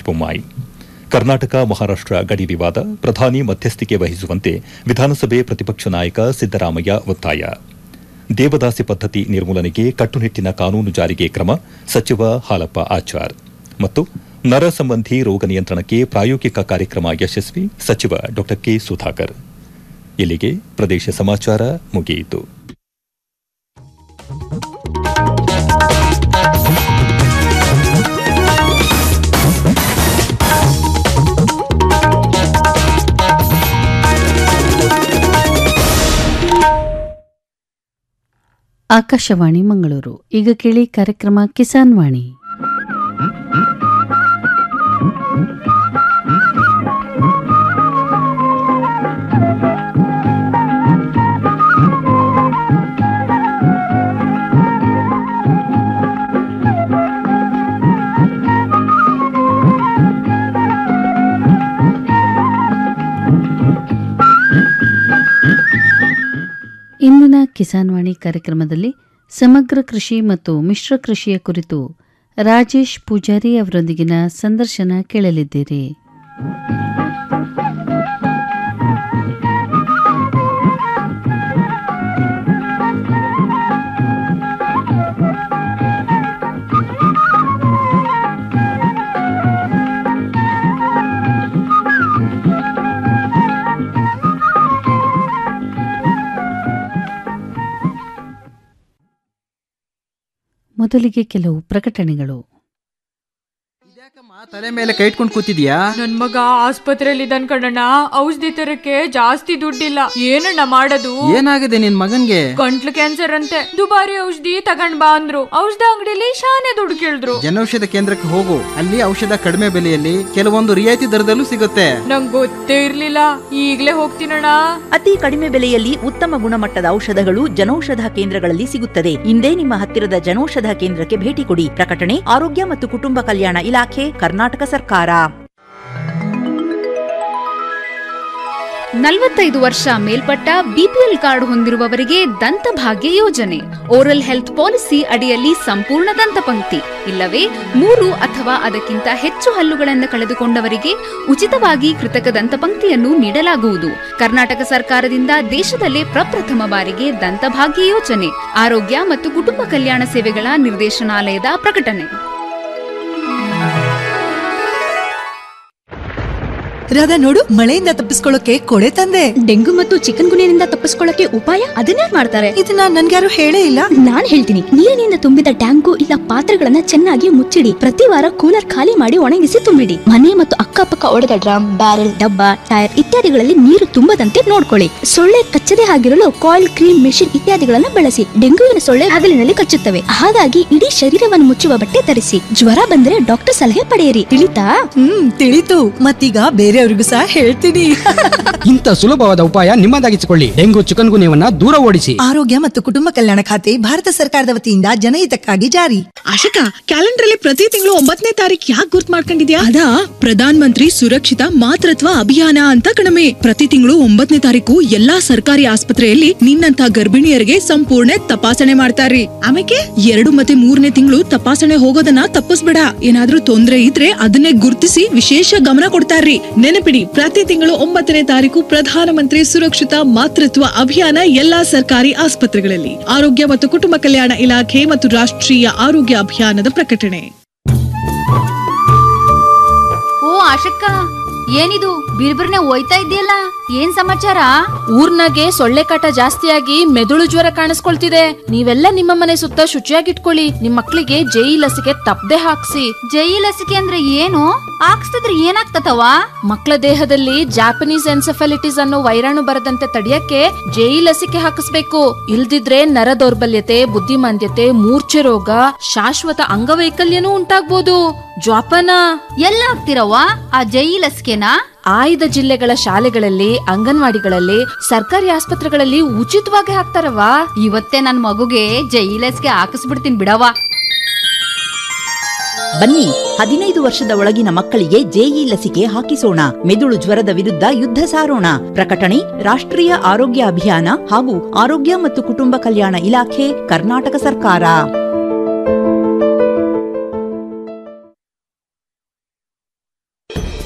ಬೊಮ್ಮಾಯಿ ಕರ್ನಾಟಕ ಮಹಾರಾಷ್ಟ ಗಡಿ ವಿವಾದ ಪ್ರಧಾನಿ ಮಧ್ಯಸ್ಥಿಕೆ ವಹಿಸುವಂತೆ ವಿಧಾನಸಭೆ ಪ್ರತಿಪಕ್ಷ ನಾಯಕ ಸಿದ್ದರಾಮಯ್ಯ ಒತ್ತಾಯ ದೇವದಾಸಿ ಪದ್ದತಿ ನಿರ್ಮೂಲನೆಗೆ ಕಟ್ಟುನಿಟ್ಟಿನ ಕಾನೂನು ಜಾರಿಗೆ ಕ್ರಮ ಸಚಿವ ಹಾಲಪ್ಪ ಆಚಾರ್ ಮತ್ತು ನರ ಸಂಬಂಧಿ ರೋಗ ನಿಯಂತ್ರಣಕ್ಕೆ ಪ್ರಾಯೋಗಿಕ ಕಾರ್ಯಕ್ರಮ ಯಶಸ್ವಿ ಸಚಿವ ಡಾ ಕೆ ಸುಧಾಕರ್ ಇಲ್ಲಿಗೆ ಪ್ರದೇಶ ಸಮಾಚಾರ ಮುಗಿಯಿತು ಆಕಾಶವಾಣಿ ಮಂಗಳೂರು ಈಗ ಕೇಳಿ ಕಾರ್ಯಕ್ರಮ ಕಿಸಾನ್ ವಾಣಿ ಇಂದಿನ ಕಿಸಾನ್ ವಾಣಿ ಕಾರ್ಯಕ್ರಮದಲ್ಲಿ ಸಮಗ್ರ ಕೃಷಿ ಮತ್ತು ಮಿಶ್ರ ಕೃಷಿಯ ಕುರಿತು ರಾಜೇಶ್ ಪೂಜಾರಿ ಅವರೊಂದಿಗಿನ ಸಂದರ್ಶನ ಕೇಳಲಿದ್ದೀರಿ ಮೊದಲಿಗೆ ಕೆಲವು ಪ್ರಕಟಣೆಗಳು ಇದ್ಯಾಕಮ್ಮ ತಲೆ ಮೇಲೆ ಕೈ ಇಟ್ಕೊಂಡು ಕೂತಿದ್ಯಾ ನನ್ ಮಗ ಆಸ್ಪತ್ರೆಯಲ್ಲಿ ಇದ್ದಾನ್ ಕಣಣ್ಣ ಔಷಧಿ ತರಕ್ಕೆ ಜಾಸ್ತಿ ದುಡ್ಡಿಲ್ಲ ಏನಣ್ಣ ಮಾಡೋದು ಏನಾಗಿದೆ ನಿನ್ ಮಗನ್ಗೆ ಗಂಟ್ಲು ಕ್ಯಾನ್ಸರ್ ಅಂತೆ ದುಬಾರಿ ಔಷಧಿ ತಗೊಂಡ್ ಬಾ ಅಂದ್ರು ಔಷಧ ಅಂಗಡಿಲಿ ಶಾನೆ ದುಡ್ಡು ಕೇಳಿದ್ರು ಜನೌಷಧ ಕೇಂದ್ರಕ್ಕೆ ಹೋಗು ಅಲ್ಲಿ ಔಷಧ ಕಡಿಮೆ ಬೆಲೆಯಲ್ಲಿ ಕೆಲವೊಂದು ರಿಯಾಯಿತಿ ದರದಲ್ಲೂ ಸಿಗುತ್ತೆ ನಂಗ್ ಗೊತ್ತೇ ಇರ್ಲಿಲ್ಲ ಈಗ್ಲೇ ಹೋಗ್ತೀನಣ್ಣ ಅತಿ ಕಡಿಮೆ ಬೆಲೆಯಲ್ಲಿ ಉತ್ತಮ ಗುಣಮಟ್ಟದ ಔಷಧಗಳು ಜನೌಷಧ ಕೇಂದ್ರಗಳಲ್ಲಿ ಸಿಗುತ್ತದೆ ಇಂದೇ ನಿಮ್ಮ ಹತ್ತಿರದ ಜನೌಷಧ ಕೇಂದ್ರಕ್ಕೆ ಭೇಟಿ ಕೊಡಿ ಪ್ರಕಟಣೆ ಆರೋಗ್ಯ ಮತ್ತು ಕುಟುಂಬ ಕಲ್ಯಾಣ ಇಲಾಖೆ ಕರ್ನಾಟಕ ಸರ್ಕಾರ ನಲವತ್ತೈದು ವರ್ಷ ಮೇಲ್ಪಟ್ಟ ಬಿಪಿಎಲ್ ಕಾರ್ಡ್ ಹೊಂದಿರುವವರಿಗೆ ದಂತಭಾಗ್ಯ ಯೋಜನೆ ಓರಲ್ ಹೆಲ್ತ್ ಪಾಲಿಸಿ ಅಡಿಯಲ್ಲಿ ಸಂಪೂರ್ಣ ದಂತಪಂಕ್ತಿ ಇಲ್ಲವೇ ಮೂರು ಅಥವಾ ಅದಕ್ಕಿಂತ ಹೆಚ್ಚು ಹಲ್ಲುಗಳನ್ನು ಕಳೆದುಕೊಂಡವರಿಗೆ ಉಚಿತವಾಗಿ ಕೃತಕ ದಂತಪಂಕ್ತಿಯನ್ನು ನೀಡಲಾಗುವುದು ಕರ್ನಾಟಕ ಸರ್ಕಾರದಿಂದ ದೇಶದಲ್ಲೇ ಪ್ರಪ್ರಥಮ ಬಾರಿಗೆ ದಂತಭಾಗ್ಯ ಯೋಜನೆ ಆರೋಗ್ಯ ಮತ್ತು ಕುಟುಂಬ ಕಲ್ಯಾಣ ಸೇವೆಗಳ ನಿರ್ದೇಶನಾಲಯದ ಪ್ರಕಟಣೆ ರಾಧಾ ನೋಡು ಮಳೆಯಿಂದ ತಪ್ಪಿಸ್ಕೊಳ್ಳೋಕೆ ಕೊಡೆ ತಂದೆ ಡೆಂಗು ಮತ್ತು ಚಿಕನ್ ಗುನಿಯಿಂದ ತಪ್ಪಿಸ್ಕೊಳ್ಳಕ್ಕೆ ಉಪಾಯ ಅದನ್ನೇ ಮಾಡ್ತಾರೆ ಇದನ್ನ ನನ್ಗ್ಯಾರು ಹೇಳೇ ಇಲ್ಲ ನಾನ್ ಹೇಳ್ತೀನಿ ನೀರಿನಿಂದ ತುಂಬಿದ ಟ್ಯಾಂಕು ಇಲ್ಲ ಪಾತ್ರೆಗಳನ್ನ ಚೆನ್ನಾಗಿ ಮುಚ್ಚಿಡಿ ಪ್ರತಿ ವಾರ ಕೂಲರ್ ಖಾಲಿ ಮಾಡಿ ಒಣಗಿಸಿ ತುಂಬಿಡಿ ಮನೆ ಮತ್ತು ಅಕ್ಕಪಕ್ಕ ಒಡೆದ ಡ್ರಮ್ ಬ್ಯಾರೆಲ್ ಡಬ್ಬ ಟೈರ್ ಇತ್ಯಾದಿಗಳಲ್ಲಿ ನೀರು ತುಂಬದಂತೆ ನೋಡ್ಕೊಳ್ಳಿ ಸೊಳ್ಳೆ ಕಚ್ಚದೆ ಆಗಿರಲು ಕಾಯಿಲ್ ಕ್ರೀಮ್ ಮೆಷಿನ್ ಇತ್ಯಾದಿಗಳನ್ನ ಬಳಸಿ ಡೆಂಗುವಿನ ಸೊಳ್ಳೆ ಹಗಲಿನಲ್ಲಿ ಕಚ್ಚುತ್ತವೆ ಹಾಗಾಗಿ ಇಡೀ ಶರೀರವನ್ನು ಮುಚ್ಚುವ ಬಟ್ಟೆ ಧರಿಸಿ ಜ್ವರ ಬಂದ್ರೆ ಡಾಕ್ಟರ್ ಸಲಹೆ ಪಡೆಯಿರಿ ತಿಳಿತಾ ಹ್ಮ್ ತಿಳಿತು ಮತ್ತೀಗ ಬೇರೆಯವ್ರಿಗೂ ಸಹ ಹೇಳ್ತೀನಿ ಇಂಥ ಸುಲಭವಾದ ಉಪಾಯ ನಿಮ್ಮದಾಗಿಸಿಕೊಳ್ಳಿ ಡೆಂಗು ಚಿಕನ್ ಗುನ್ಯವನ್ನ ದೂರ ಓಡಿಸಿ ಆರೋಗ್ಯ ಮತ್ತು ಕುಟುಂಬ ಕಲ್ಯಾಣ ಖಾತೆ ಭಾರತ ಸರ್ಕಾರದ ವತಿಯಿಂದ ಜನಹಿತಕ್ಕಾಗಿ ಜಾರಿ ಆಶಕ ಕ್ಯಾಲೆಂಡರ್ ಅಲ್ಲಿ ಪ್ರತಿ ತಿಂಗಳು ಒಂಬತ್ತನೇ ತಾರೀಕು ಯಾಕೆ ಗುರ್ತ್ ಮಾಡ್ಕೊಂಡಿದ್ಯಾ ಅದಾ ಪ್ರಧಾನ್ ಮಂತ್ರಿ ಸುರಕ್ಷಿತ ಮಾತೃತ್ವ ಅಭಿಯಾನ ಅಂತ ಕಣಮೆ ಪ್ರತಿ ತಿಂಗಳು ಒಂಬತ್ತನೇ ತಾರೀಕು ಎಲ್ಲಾ ಸರ್ಕಾರಿ ಆಸ್ಪತ್ರೆಯಲ್ಲಿ ನಿನ್ನಂತ ಗರ್ಭಿಣಿಯರಿಗೆ ಸಂಪೂರ್ಣ ತಪಾಸಣೆ ಮಾಡ್ತಾರ್ರಿ ಆಮೇಲೆ ಎರಡು ಮತ್ತೆ ಮೂರನೇ ತಿಂಗಳು ತಪಾಸಣೆ ಹೋಗೋದನ್ನ ತಪ್ಪಿಸ್ಬೇಡ ಏನಾದ್ರೂ ತೊಂದ್ರೆ ಇದ್ರೆ ಅದನ್ನೇ ಗುರ್ತಿಸಿ ವಿಶೇಷ ಗಮನ ಕೊಡ್ತಾರ್ರಿ ನೆನಪಿಡಿ ಪ್ರತಿ ತಿಂಗಳು ಒಂಬತ್ತನೇ ತಾರೀಕು ಪ್ರಧಾನಮಂತ್ರಿ ಸುರಕ್ಷಿತ ಮಾತೃತ್ವ ಅಭಿಯಾನ ಎಲ್ಲಾ ಸರ್ಕಾರಿ ಆಸ್ಪತ್ರೆಗಳಲ್ಲಿ ಆರೋಗ್ಯ ಮತ್ತು ಕುಟುಂಬ ಕಲ್ಯಾಣ ಇಲಾಖೆ ಮತ್ತು ರಾಷ್ಟ್ರೀಯ ಆರೋಗ್ಯ ಅಭಿಯಾನದ ಪ್ರಕಟಣೆ ಓ ಆಶಕ್ಕ ಏನಿದು ಬಿರ್ಬಿರ್ನೆ ಹೋಯ್ತಾ ಇದೆಯಲ್ಲ ಏನ್ ಸಮಾಚಾರ ಊರ್ನಾಗೆ ಸೊಳ್ಳೆ ಕಾಟ ಜಾಸ್ತಿಯಾಗಿ ಮೆದುಳು ಜ್ವರ ಕಾಣಿಸ್ಕೊಳ್ತಿದೆ ನೀವೆಲ್ಲ ನಿಮ್ಮ ಮನೆ ಸುತ್ತ ಶುಚಿಯಾಗಿಟ್ಕೊಳ್ಳಿ ನಿಮ್ ಮಕ್ಳಿಗೆ ಜೈ ಲಸಿಕೆ ತಪ್ಪದೆ ಹಾಕ್ಸಿ ಜೈ ಲಸಿಕೆ ಅಂದ್ರೆ ಏನು ಹಾಕ್ಸ್ತಿದ್ರೆ ಏನಾಗ್ತತವ ಮಕ್ಕಳ ದೇಹದಲ್ಲಿ ಜಾಪನೀಸ್ ಎನ್ಸೆಫಾಲಿಟಿಸ್ ಅನ್ನೋ ವೈರಾಣು ಬರದಂತೆ ತಡೆಯಕ್ಕೆ ಜೈ ಲಸಿಕೆ ಹಾಕಿಸ್ಬೇಕು ಇಲ್ದಿದ್ರೆ ನರ ದೌರ್ಬಲ್ಯತೆ ಬುದ್ಧಿಮಾಂದ್ಯತೆ ಮೂರ್ಛೆ ರೋಗ ಶಾಶ್ವತ ಅಂಗವೈಕಲ್ಯನೂ ಉಂಟಾಗ್ಬೋದು ಜ್ವಾಪನ ಎಲ್ಲ ಹಾಕ್ತಿರವ್ವ ಆ ಜೈ ಲಸಿಕೆನಾ ಆಯ್ದ ಜಿಲ್ಲೆಗಳ ಶಾಲೆಗಳಲ್ಲಿ ಅಂಗನವಾಡಿಗಳಲ್ಲಿ ಸರ್ಕಾರಿ ಆಸ್ಪತ್ರೆಗಳಲ್ಲಿ ಉಚಿತವಾಗಿ ಹಾಕ್ತಾರವ ಇವತ್ತೇ ನನ್ ಮಗುಗೆ ಜೈ ಲಸಿಕೆ ಹಾಕಿಸ್ಬಿಡ್ತೀನಿ ಬಿಡವ್ವ ಬನ್ನಿ ಹದಿನೈದು ವರ್ಷದ ಒಳಗಿನ ಮಕ್ಕಳಿಗೆ ಜೆಇ ಲಸಿಕೆ ಹಾಕಿಸೋಣ ಮೆದುಳು ಜ್ವರದ ವಿರುದ್ಧ ಯುದ್ಧ ಸಾರೋಣ ಪ್ರಕಟಣೆ ರಾಷ್ಟ್ರೀಯ ಆರೋಗ್ಯ ಅಭಿಯಾನ ಹಾಗೂ ಆರೋಗ್ಯ ಮತ್ತು ಕುಟುಂಬ ಕಲ್ಯಾಣ ಇಲಾಖೆ ಕರ್ನಾಟಕ ಸರ್ಕಾರ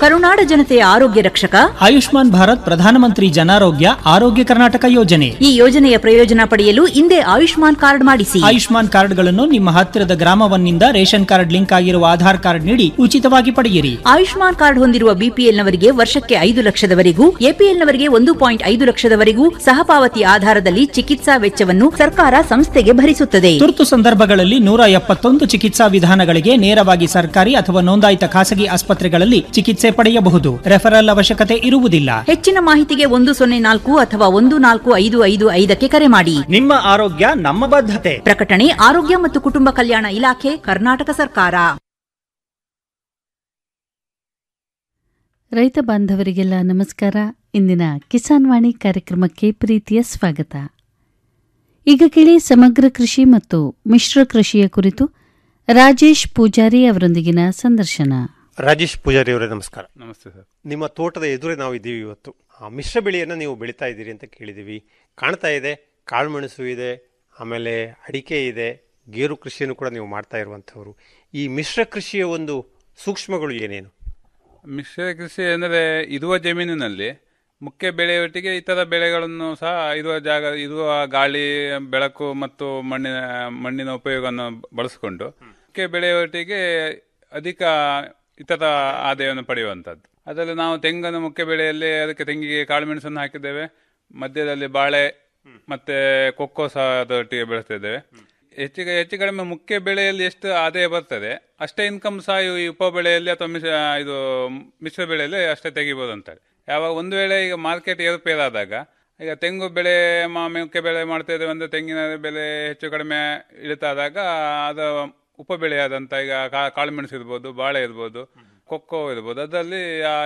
ಕರುನಾಡ ಜನತೆಯ ಆರೋಗ್ಯ ರಕ್ಷಕ ಆಯುಷ್ಮಾನ್ ಭಾರತ್ ಪ್ರಧಾನಮಂತ್ರಿ ಜನಾರೋಗ್ಯ ಆರೋಗ್ಯ ಕರ್ನಾಟಕ ಯೋಜನೆ ಈ ಯೋಜನೆಯ ಪ್ರಯೋಜನ ಪಡೆಯಲು ಹಿಂದೆ ಆಯುಷ್ಮಾನ್ ಕಾರ್ಡ್ ಮಾಡಿಸಿ ಆಯುಷ್ಮಾನ್ ಕಾರ್ಡ್ಗಳನ್ನು ನಿಮ್ಮ ಹತ್ತಿರದ ಗ್ರಾಮವನ್ನಿಂದ ರೇಷನ್ ಕಾರ್ಡ್ ಲಿಂಕ್ ಆಗಿರುವ ಆಧಾರ್ ಕಾರ್ಡ್ ನೀಡಿ ಉಚಿತವಾಗಿ ಪಡೆಯಿರಿ ಆಯುಷ್ಮಾನ್ ಕಾರ್ಡ್ ಹೊಂದಿರುವ ಬಿಪಿಎಲ್ನವರಿಗೆ ವರ್ಷಕ್ಕೆ ಐದು ಲಕ್ಷದವರೆಗೂ ಎಪಿಎಲ್ನವರಿಗೆ ಒಂದು ಪಾಯಿಂಟ್ ಐದು ಲಕ್ಷದವರೆಗೂ ಸಹಪಾವತಿ ಆಧಾರದಲ್ಲಿ ಚಿಕಿತ್ಸಾ ವೆಚ್ಚವನ್ನು ಸರ್ಕಾರ ಸಂಸ್ಥೆಗೆ ಭರಿಸುತ್ತದೆ ತುರ್ತು ಸಂದರ್ಭಗಳಲ್ಲಿ ನೂರ ಎಪ್ಪತ್ತೊಂದು ಚಿಕಿತ್ಸಾ ವಿಧಾನಗಳಿಗೆ ನೇರವಾಗಿ ಸರ್ಕಾರಿ ಅಥವಾ ನೋಂದಾಯಿತ ಖಾಸಗಿ ಆಸ್ಪತ್ರೆಗಳಲ್ಲಿ ಚಿಕಿತ್ಸೆ ಪಡೆಯಬಹುದು ರೆಫರಲ್ ಅವಶ್ಯಕತೆ ಇರುವುದಿಲ್ಲ ಹೆಚ್ಚಿನ ಮಾಹಿತಿಗೆ ಒಂದು ಸೊನ್ನೆ ನಾಲ್ಕು ಅಥವಾ ಒಂದು ನಾಲ್ಕು ಐದು ಐದು ಐದಕ್ಕೆ ಕರೆ ಮಾಡಿ ನಿಮ್ಮ ಆರೋಗ್ಯ ನಮ್ಮ ಬದ್ಧತೆ ಪ್ರಕಟಣೆ ಆರೋಗ್ಯ ಮತ್ತು ಕುಟುಂಬ ಕಲ್ಯಾಣ ಇಲಾಖೆ ಕರ್ನಾಟಕ ಸರ್ಕಾರ ರೈತ ಬಾಂಧವರಿಗೆಲ್ಲ ನಮಸ್ಕಾರ ಇಂದಿನ ಕಿಸಾನ್ ವಾಣಿ ಕಾರ್ಯಕ್ರಮಕ್ಕೆ ಪ್ರೀತಿಯ ಸ್ವಾಗತ ಈಗ ಕೇಳಿ ಸಮಗ್ರ ಕೃಷಿ ಮತ್ತು ಮಿಶ್ರ ಕೃಷಿಯ ಕುರಿತು ರಾಜೇಶ್ ಪೂಜಾರಿ ಅವರೊಂದಿಗಿನ ಸಂದರ್ಶನ ರಾಜೇಶ್ ಪೂಜಾರಿ ಅವರೇ ನಮಸ್ಕಾರ ನಮಸ್ತೆ ಸರ್ ನಿಮ್ಮ ತೋಟದ ಎದುರೇ ನಾವು ಇದ್ದೀವಿ ಇವತ್ತು ಆ, ಮಿಶ್ರ ಬೆಳೆಯನ್ನು ನೀವು ಬೆಳೀತಾ ಇದ್ದೀರಿ ಅಂತ ಕೇಳಿದ್ದೀವಿ ಕಾಣ್ತಾ ಇದೆ ಕಾಳುಮೆಣಸು ಇದೆ ಆಮೇಲೆ ಅಡಿಕೆ ಇದೆ ಗೇರು ಕೃಷಿಯನ್ನು ಕೂಡ ನೀವು ಮಾಡ್ತಾ ಇರುವಂಥವ್ರು ಈ ಮಿಶ್ರ ಕೃಷಿಯ ಒಂದು ಸೂಕ್ಷ್ಮಗಳು ಏನೇನು ಮಿಶ್ರ ಕೃಷಿ ಅಂದರೆ ಇರುವ ಜಮೀನಿನಲ್ಲಿ ಮುಖ್ಯ ಬೆಳೆಯೊಟ್ಟಿಗೆ ಇತರ ಬೆಳೆಗಳನ್ನು ಸಹ ಇರುವ ಜಾಗ ಇರುವ ಗಾಳಿ ಬೆಳಕು ಮತ್ತು ಮಣ್ಣಿನ ಮಣ್ಣಿನ ಉಪಯೋಗವನ್ನು ಬಳಸಿಕೊಂಡು ಮುಖ್ಯ ಬೆಳೆಯೊಟ್ಟಿಗೆ ಅಧಿಕ ಇತರ ಆದಾಯವನ್ನು ಪಡೆಯುವಂಥದ್ದು ಅದರಲ್ಲಿ ನಾವು ತೆಂಗನ್ನು ಮುಖ್ಯ ಬೆಳೆಯಲ್ಲಿ ಅದಕ್ಕೆ ತೆಂಗಿಗೆ ಕಾಳುಮೆಣಸನ್ನು ಹಾಕಿದ್ದೇವೆ ಮಧ್ಯದಲ್ಲಿ ಬಾಳೆ ಮತ್ತೆ ಕೊಕ್ಕೋ ಸಹ ಅದರೊಟ್ಟಿಗೆ ಬೆಳೆಸ್ತಾ ಇದ್ದೇವೆ ಹೆಚ್ಚಿಗೆ ಹೆಚ್ಚು ಕಡಿಮೆ ಮುಖ್ಯ ಬೆಳೆಯಲ್ಲಿ ಎಷ್ಟು ಆದಾಯ ಬರ್ತದೆ ಅಷ್ಟೇ ಇನ್ಕಮ್ ಸಹ ಈ ಉಪ ಬೆಳೆಯಲ್ಲಿ ಅಥವಾ ಮಿಶ್ರ ಇದು ಮಿಶ್ರ ಬೆಳೆಯಲ್ಲಿ ಅಷ್ಟೇ ತೆಗಿಬೋದು ಅಂತಾರೆ ಯಾವಾಗ ಒಂದು ವೇಳೆ ಈಗ ಮಾರ್ಕೆಟ್ ಏರುಪೇರಾದಾಗ ಈಗ ತೆಂಗು ಬೆಳೆ ಮ- ಮುಖ್ಯ ಬೆಳೆ ಮಾಡ್ತಾ ಇದ್ದೇವೆ ಅಂದ್ರೆ ತೆಂಗಿನ ಬೆಲೆ ಹೆಚ್ಚು ಕಡಿಮೆ ಇಳಿತಾದಾಗ ಅದು ಉಪ ಬೆಳೆಯಾದಂತ ಈಗ ಕಾ- ಕಾಳುಮೆಣಸು ಇರ್ಬೋದು ಬಾಳೆ ಇರ್ಬೋದು ಕೊಕ್ಕೋ ಇರ್ಬೋದು ಅದರಲ್ಲಿ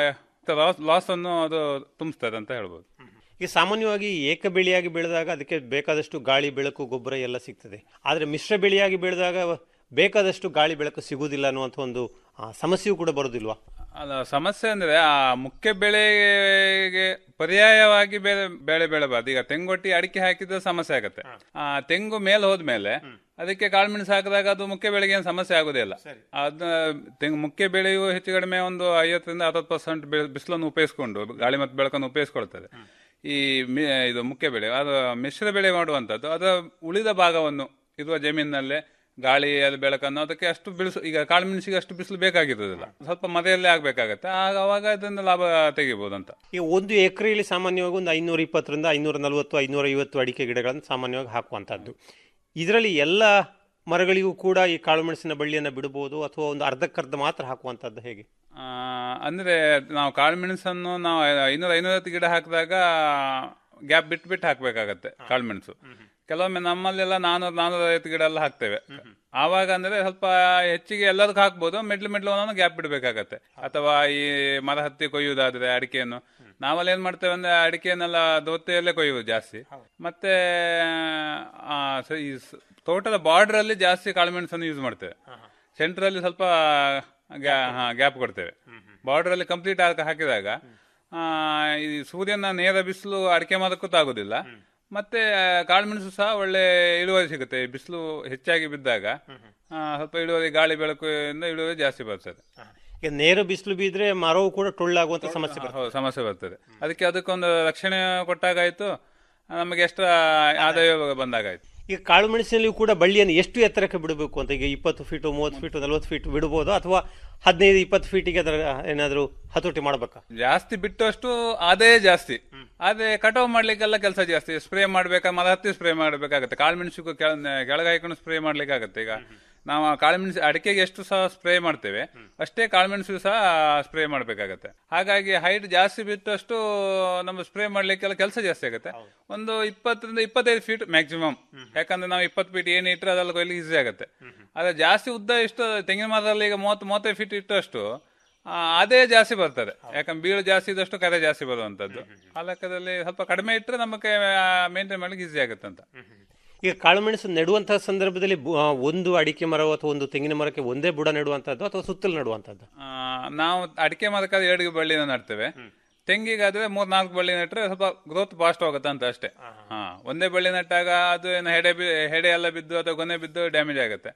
ಲಾಸ್ ಅನ್ನು ಅದು ತುಂಬಿಸ್ತದೆ ಅಂತ ಹೇಳ್ಬೋದು ಈಗ ಸಾಮಾನ್ಯವಾಗಿ ಏಕ ಬೆಳೆಯಾಗಿ ಬೆಳೆದಾಗ ಅದಕ್ಕೆ ಬೇಕಾದಷ್ಟು ಗಾಳಿ ಬೆಳಕು ಗೊಬ್ಬರ ಎಲ್ಲ ಸಿಗ್ತದೆ ಆದರೆ ಮಿಶ್ರ ಬೆಳೆಯಾಗಿ ಬೆಳೆದಾಗ ಬೇಕಾದಷ್ಟು ಗಾಳಿ ಬೆಳಕು ಸಿಗುವುದಿಲ್ಲ ಅನ್ನುವಂಥ ಒಂದು ಆ, ಸಮಸ್ಯೆಯೂ ಕೂಡ ಬರೋದಿಲ್ವಾ ಅಲ್ಲ ಸಮಸ್ಯೆ ಅಂದ್ರೆ ಆ ಮುಖ್ಯ ಬೆಳೆಗೆ ಪರ್ಯಾಯವಾಗಿ ಬೆಳೆ ಬೆಳೆ ಬೆಳೆಬಾರ್ದು ಈಗ ತೆಂಗೊಟ್ಟಿ ಅಡಿಕೆ ಹಾಕಿದ್ರೆ ಸಮಸ್ಯೆ ಆಗುತ್ತೆ ಆ ತೆಂಗು ಮೇಲೆ ಹೋದ್ಮೇಲೆ ಅದಕ್ಕೆ ಕಾಳುಮೆಣಸು ಹಾಕಿದಾಗ ಅದು ಮುಖ್ಯ ಬೆಳೆಗೆ ಏನು ಸಮಸ್ಯೆ ಆಗುದಿಲ್ಲ ಅದ ತೆಂಗು ಮುಖ್ಯ ಬೆಳೆಯು ಹೆಚ್ಚು ಕಡಿಮೆ ಒಂದು ಐವತ್ತರಿಂದ ಅರವತ್ತು ಪರ್ಸೆಂಟ್ ಬಿಸಿಲನ್ನು ಉಪಯೋಗಿಸ್ಕೊಂಡು ಗಾಳಿ ಮತ್ತು ಬೆಳಕನ್ನು ಉಪಯೋಗಿಸ್ಕೊಳ್ತದೆ ಈ ಮಿ- ಇದು ಮುಖ್ಯ ಬೆಳೆ ಅದು ಮಿಶ್ರ ಬೆಳೆ ಮಾಡುವಂಥದ್ದು ಅದರ ಉಳಿದ ಭಾಗವನ್ನು ಇರುವ ಜಮೀನಿನಲ್ಲೇ ಗಾಳಿ ಅದು ಬೆಳಕನ್ನು ಅದಕ್ಕೆ ಅಷ್ಟು ಬಿಡಿಸು ಈಗ ಕಾಳುಮೆಣಸಿಗೆ ಅಷ್ಟು ಬಿಸಿಲು ಬೇಕಾಗಿರೋದಿಲ್ಲ ಸ್ವಲ್ಪ ಮದೆಯಲ್ಲೇ ಆಗ್ಬೇಕಾಗತ್ತೆ ಆಗ ಅವಾಗ ಅದರಿಂದ ಲಾಭ ತೆಗಿಬಹುದು ಅಂತ ಈಗ ಒಂದು ಎಕರೆಯಲ್ಲಿ ಸಾಮಾನ್ಯವಾಗಿ ಒಂದು ಐನೂರ ಇಪ್ಪತ್ತರಿಂದ ಐನೂರ ನಲವತ್ತು ಐನೂರ ಐವತ್ತು ಅಡಿಕೆ ಗಿಡಗಳನ್ನು ಸಾಮಾನ್ಯವಾಗಿ ಹಾಕುವಂಥದ್ದು ಇದರಲ್ಲಿ ಎಲ್ಲ ಮರಗಳಿಗೂ ಕೂಡ ಈ ಕಾಳುಮೆಣಸಿನ ಬಳ್ಳಿಯನ್ನು ಬಿಡಬಹುದು ಅಥವಾ ಒಂದು ಅರ್ಧಕ್ಕರ್ಧ ಮಾತ್ರ ಹಾಕುವಂಥದ್ದು ಹೇಗೆ ಆ, ಅಂದ್ರೆ ನಾವು ಕಾಳುಮೆಣಸನ್ನು ನಾವು ಐನೂರ ಐನೂರತ್ತು ಗಿಡ ಹಾಕಿದಾಗ ಗ್ಯಾಪ್ ಬಿಟ್ಟು ಬಿಟ್ಟು ಹಾಕ್ಬೇಕಾಗತ್ತೆ ಕಾಳುಮೆಣಸು ಕೆಲವೊಮ್ಮೆ ನಮ್ಮಲ್ಲೆಲ್ಲ ನಾನೂರ ನಾನೂರ ಐವತ್ತು ಗಿಡ ಎಲ್ಲ ಹಾಕ್ತೇವೆ ಆವಾಗ ಅಂದ್ರೆ ಸ್ವಲ್ಪ ಹೆಚ್ಚಿಗೆ ಎಲ್ಲದಕ್ಕೂ ಹಾಕ್ಬೋದು ಮೆಡ್ಲು ಮೆಡ್ಲು ಒಂದೊಂದು ಗ್ಯಾಪ್ ಬಿಡಬೇಕಾಗತ್ತೆ ಅಥವಾ ಈ ಮರ ಹತ್ತಿ ಕೊಯ್ಯುವುದಾದ್ರೆ ಅಡಿಕೆಯನ್ನು ನಾವಲ್ಲಿ ಏನ್ ಮಾಡ್ತೇವೆ ಅಂದ್ರೆ ಅಡಿಕೆಯನ್ನೆಲ್ಲ ದೋತೆಯಲ್ಲೇ ಕೊಯ್ಯುವುದು ಜಾಸ್ತಿ ಮತ್ತೆ ಆ, ಸ- ಈ ಸ- ತೋಟದ ಬಾರ್ಡರ್ ಅಲ್ಲಿ ಜಾಸ್ತಿ ಕಾಳುಮೆಣಸನ್ನು ಯೂಸ್ ಮಾಡ್ತೇವೆ ಸೆಂಟರ್ ಅಲ್ಲಿ ಸ್ವಲ್ಪ ಗ್ಯಾಪ್ ಕೊಡ್ತೇವೆ ಬಾರ್ಡರ್ ಅಲ್ಲಿ ಕಂಪ್ಲೀಟ್ ಹಾಕಿದಾಗ ಆ, ಈ ಸೂರ್ಯನ ನೇರ ಬಿಸಿಲು ಅಡಿಕೆ ಮರಕ್ಕೂ ತಾಗುದಿಲ್ಲ ಮತ್ತೆ ಕಾಳುಮೆಣಸು ಸಹ ಒಳ್ಳೆ ಇಳುವರಿ ಸಿಗುತ್ತೆ ಈ ಬಿಸಿಲು ಹೆಚ್ಚಾಗಿ ಬಿದ್ದಾಗ ಆ, ಸ್ವಲ್ಪ ಇಳುವರಿ ಗಾಳಿ ಬೆಳಕು ಇಂದ ಇಳುವರಿ ಜಾಸ್ತಿ ಬರ್ತದೆ ಈಗ ನೇರ ಬಿಸಿಲು ಬಿದ್ದರೆ ಮರವು ಕೂಡ ಟೊಳ್ಳಾಗುವಂಥ ಸಮಸ್ಯೆ ಬರ್ತದೆ ಹೌದು, ಸಮಸ್ಯೆ ಬರ್ತದೆ ಅದಕ್ಕೆ ಅದಕ್ಕೊಂದು ರಕ್ಷಣೆ ಕೊಟ್ಟಾಗಾಯ್ತು ನಮಗೆ ಎಕ್ಸ್ಟ್ರಾ ಆದಾಯ ಬಂದಾಗಾಯ್ತು ಈಗ ಕಾಳು ಮೆಣಸಿನಲ್ಲಿಯೂ ಕೂಡ ಬಳ್ಳಿಯನ್ನು ಎಷ್ಟು ಎತ್ತರಕ್ಕೆ ಬಿಡಬೇಕು ಅಂತ ಈಗ ಇಪ್ಪತ್ತು ಫೀಟು ಮೂವತ್ತು ಫೀಟು ನಲವತ್ತು ಫೀಟ್ ಬಿಡ್ಬೋದು ಅಥವಾ ಹದಿನೈದು ಇಪ್ಪತ್ತು ಫೀಟಿಗೆ ಅದರ ಏನಾದರೂ ಹತೋಟಿ ಮಾಡಬೇಕಾ ಜಾಸ್ತಿ ಬಿಟ್ಟಷ್ಟು ಆದಾಯ ಜಾಸ್ತಿ ಆದ್ರೆ ಕಟಾವ್ ಮಾಡ್ಲಿಕ್ಕೆಲ್ಲ ಕೆಲಸ ಜಾಸ್ತಿ ಸ್ಪ್ರೇ ಮಾಡ್ಬೇಕಾ ಮರ ಹತ್ತಿ ಸ್ಪ್ರೇ ಮಾಡ್ಬೇಕಾಗತ್ತೆ ಕಾಳುಮೆಣಸಿಗೂ ಕೆಳಗೆ ಹಾಕೊಂಡು ಸ್ಪ್ರೇ ಮಾಡ್ಲಿಕ್ಕಾಗತ್ತೆ ಈಗ ನಾವು ಆ ಕಾಳುಮೆಣಸು ಅಡಿಕೆಗೆ ಎಷ್ಟು ಸಹ ಸ್ಪ್ರೇ ಮಾಡ್ತೇವೆ ಅಷ್ಟೇ ಕಾಳುಮೆಣಸು ಸಹ ಸ್ಪ್ರೇ ಮಾಡ್ಬೇಕಾಗತ್ತೆ ಹಾಗಾಗಿ ಹೈಟ್ ಜಾಸ್ತಿ ಬಿಟ್ಟಷ್ಟು ನಮ್ಮ ಸ್ಪ್ರೇ ಮಾಡ್ಲಿಕ್ಕೆಲ್ಲ ಕೆಲಸ ಜಾಸ್ತಿ ಆಗುತ್ತೆ ಒಂದು ಇಪ್ಪತ್ತರಿಂದ ಇಪ್ಪತ್ತೈದು ಫೀಟ್ ಮ್ಯಾಕ್ಸಿಮಮ್ ಯಾಕಂದ್ರೆ ನಾವು ಇಪ್ಪತ್ತು ಫೀಟ್ ಏನು ಇಟ್ಟರೆ ಅದೆಲ್ಲ ಕೊಯ್ಲಿಕ್ಕೆ ಈಸಿ ಆಗುತ್ತೆ ಆದ್ರೆ ಜಾಸ್ತಿ ಉದ್ದ ಇಷ್ಟು ತೆಂಗಿನ ಮರದಲ್ಲಿ ಈಗ ಮೂವತ್ತು ಮೂವತ್ತೈದು ಫೀಟ್ ಇಟ್ಟಷ್ಟು ಆ, ಅದೇ ಜಾಸ್ತಿ ಬರ್ತದೆ ಯಾಕಂದ್ರೆ ಬೀಳು ಜಾಸ್ತಿ ಇದ್ದಷ್ಟು ಕರೆ ಜಾಸ್ತಿ ಬರುವಂತದ್ದು ಆ ಲೆಕ್ಕದಲ್ಲಿ ಸ್ವಲ್ಪ ಕಡಿಮೆ ಇಟ್ಟರೆ ನಮಗೆ ಮೇಂಟೈನ್ ಮಾಡ್ಲಿಕ್ಕೆ ಈಸಿ ಆಗುತ್ತೆ ಅಂತ ಈಗ ಕಾಳುಮೆಣಸು ನೆಡುವಂತಹ ಸಂದರ್ಭದಲ್ಲಿ ಬು- ಆ, ಒಂದು ಅಡಿಕೆ ಮರ ಅಥವಾ ಒಂದು ತೆಂಗಿನ ಮರಕ್ಕೆ ಒಂದೇ ಬುಡ ನೆಡುವಂತದ್ದು ಅಥವಾ ಸುತ್ತಲೂ ನೆಡುವಂತದ್ದು ಆ, ನಾವು ಅಡಿಕೆ ಮರಕ್ಕಾದ್ರೆ ಎರಡು ಬಳ್ಳಿನ ನಡ್ತೇವೆ ತೆಂಗಿಗಾದ್ರೆ ಮೂರ್ ನಾಲ್ಕು ಬಳ್ಳಿ ನೆಟ್ರೆ ಸ್ವಲ್ಪ ಗ್ರೋತ್ ಫಾಸ್ಟ್ ಹೋಗುತ್ತೆ ಅಂತ ಅಷ್ಟೇ ಹಾ ಒಂದೇ ಬಳ್ಳಿ ನೆಟ್ಟಾಗ ಅದು ಏನು ಹೆಡೆ ಬಿ- ಹೆಡೆ ಎಲ್ಲ ಬಿದ್ದು ಅಥವಾ ಗೊನೆ ಬಿದ್ದು ಡ್ಯಾಮೇಜ್ ಆಗುತ್ತೆ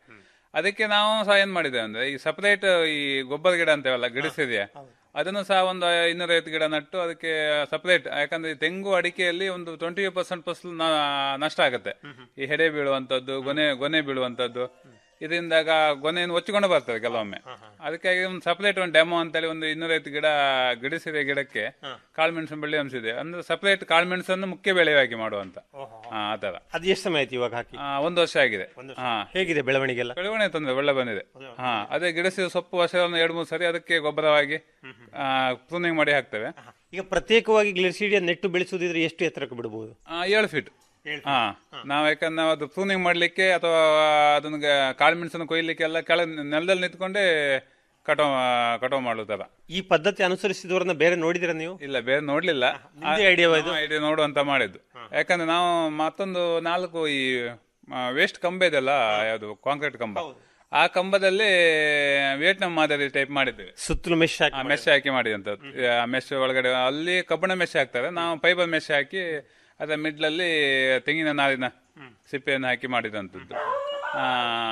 ಅದಕ್ಕೆ ನಾವು ಸಹ ಏನ್ ಮಾಡಿದ್ದೇವೆ ಅಂದ್ರೆ ಈ ಸಪರೇಟ್ ಈ ಗೊಬ್ಬರ ಗಿಡ ಅಂತೇವಲ್ಲ ಗಿಡಿಸಿದೆಯಾ ಅದನ್ನು ಸಹ ಒಂದು ಇನ್ನೂರೈವತ್ತು ಗಿಡ ನಟ್ಟು ಅದಕ್ಕೆ ಸಪರೇಟ್ ಯಾಕಂದ್ರೆ ಈ ತೆಂಗು ಅಡಿಕೆಯಲ್ಲಿ ಒಂದು ಟ್ವೆಂಟಿ ಪರ್ಸೆಂಟ್ ಫಸಲು ನಷ್ಟ ಆಗುತ್ತೆ ಈ ಹೆಡೆ ಬೀಳುವಂತದ್ದು ಗೊನೆ ಗೊನೆ ಬೀಳುವಂತದ್ದು ಇದರಿಂದಾಗ ಗೊನೆಯನ್ನು ಒಚ್ಚಿಕೊಂಡು ಬರ್ತದೆ ಕೆಲವೊಮ್ಮೆ ಅದಕ್ಕಾಗಿ ಒಂದು ಸಪರೇಟ್ ಒಂದು ಡೆಮೋ ಅಂತೇಳಿ ಒಂದು ಇನ್ನೂರೈವತ್ತು ಗಿಡ ಗಿಡಿಸಿದೆ ಗಿಡಕ್ಕೆ ಕಾಳುಮೆಣಸಿನ ಬಳ್ಳಿ ಅಂಶಿದೆ ಅಂದ್ರೆ ಸಪರೇಟ್ ಕಾಳುಮೆಣಸನ್ನು ಮುಖ್ಯ ಬೆಳೆಯಾಗಿ ಮಾಡುವಂತ ಹಾ, ಆ ತರ ಅದು ಎಷ್ಟು ಸಮಯ ಆಯ್ತು ಇವಾಗ ಹಾಕಿ ಆ, ಒಂದು ವರ್ಷ ಆಗಿದೆ ಹಾ ಹೇಗಿದೆ ಬೆಳವಣಿಗೆ ಎಲ್ಲ ಬೆಳವಣಿಗೆ ತೊಂದರೆ ಒಳ್ಳೆ ಬಂದಿದೆ ಹಾ ಅದೇ ಗಿಡಸಿದ ಸೊಪ್ಪು ವರ್ಷವನ್ನು ಎರಡು ಮೂರು ಸರಿ ಅದಕ್ಕೆ ಗೊಬ್ಬರವಾಗಿ ಪ್ರೂನಿಂಗ್ ಮಾಡಿ ಹಾಕ್ತೇವೆ ಈಗ ಪ್ರತ್ಯೇಕವಾಗಿ ಗ್ಲಿಸಿಡಿಯ ನೆಟ್ಟು ಬೆಳೆಸುವುದಿದ್ರೆ ಎಷ್ಟು ಎತ್ತರಕ್ಕೆ ಬಿಡಬಹುದು ಆ, ಏಳು ಫೀಟ್ ಹಾ ನಾವು ಯಾಕಂದ್ರೆ ನಾವು ಅದು ಪ್ರೂನಿಂಗ್ ಮಾಡ್ಲಿಕ್ಕೆ ಅಥವಾ ಅದನ್ನ ಗ- ಕಾಳುಮೆಣಸನ್ನು ಕೊಯ್ಲಿಕ್ಕೆ ಎಲ್ಲ ಕೆಳ ನೆಲದಲ್ಲಿ ನಿಂತ್ಕೊಂಡೇ ಕಟಾವ್ ಕಟಾವ್ ಮಾಡೋ ತರ ಈ ಪದ್ಧತಿ ಅನುಸರಿಸಿದವರನ್ನ ಬೇರೆ ನೋಡಿದಿರ ನೀವು ಇಲ್ಲ ಬೇರೆ ನೋಡ್ಲಿಲ್ಲ ನಿಮ್ದೇ idea ವಾ ಇದು? ಐಡಿಯಾ ನೋಡುವಂತ ಮಾಡಿದ್ದು ಯಾಕಂದ್ರೆ ನಾವು ಮತ್ತೊಂದು ನಾಲ್ಕು ಈ ವೇಸ್ಟ್ ಕಂಬ ಇದೆಲ್ಲ ಯಾವುದು ಕಾಂಕ್ರೀಟ್ ಕಂಬ ಆ ಕಂಬದಲ್ಲಿ ವಿಯೆಟ್ನಾಂ ಮಾದರಿ ಟೈಪ್ ಮಾಡಿದ್ದೇವೆ ಸುತ್ತಲೂ ಮೆಶ್ ಹಾಕಿ ಮೆಶ್ ಹಾಕಿ ಮಾಡಿದಂಥದ್ದು ಆ ಮೆಶ್ ಒಳಗಡೆ ಅಲ್ಲಿ ಕಬ್ಬಣ ಮೆಶ್ ಹಾಕ್ತಾರೆ ನಾವು ಫೈಬರ್ ಮೆಶ್ ಹಾಕಿ ಅದರ ಮಿಡ್ಲಲ್ಲಿ ತೆಂಗಿನ ನಾರಿನ ಸಿಪ್ಪೆಯನ್ನು ಹಾಕಿ ಮಾಡಿದಂಥದ್ದು ಆ,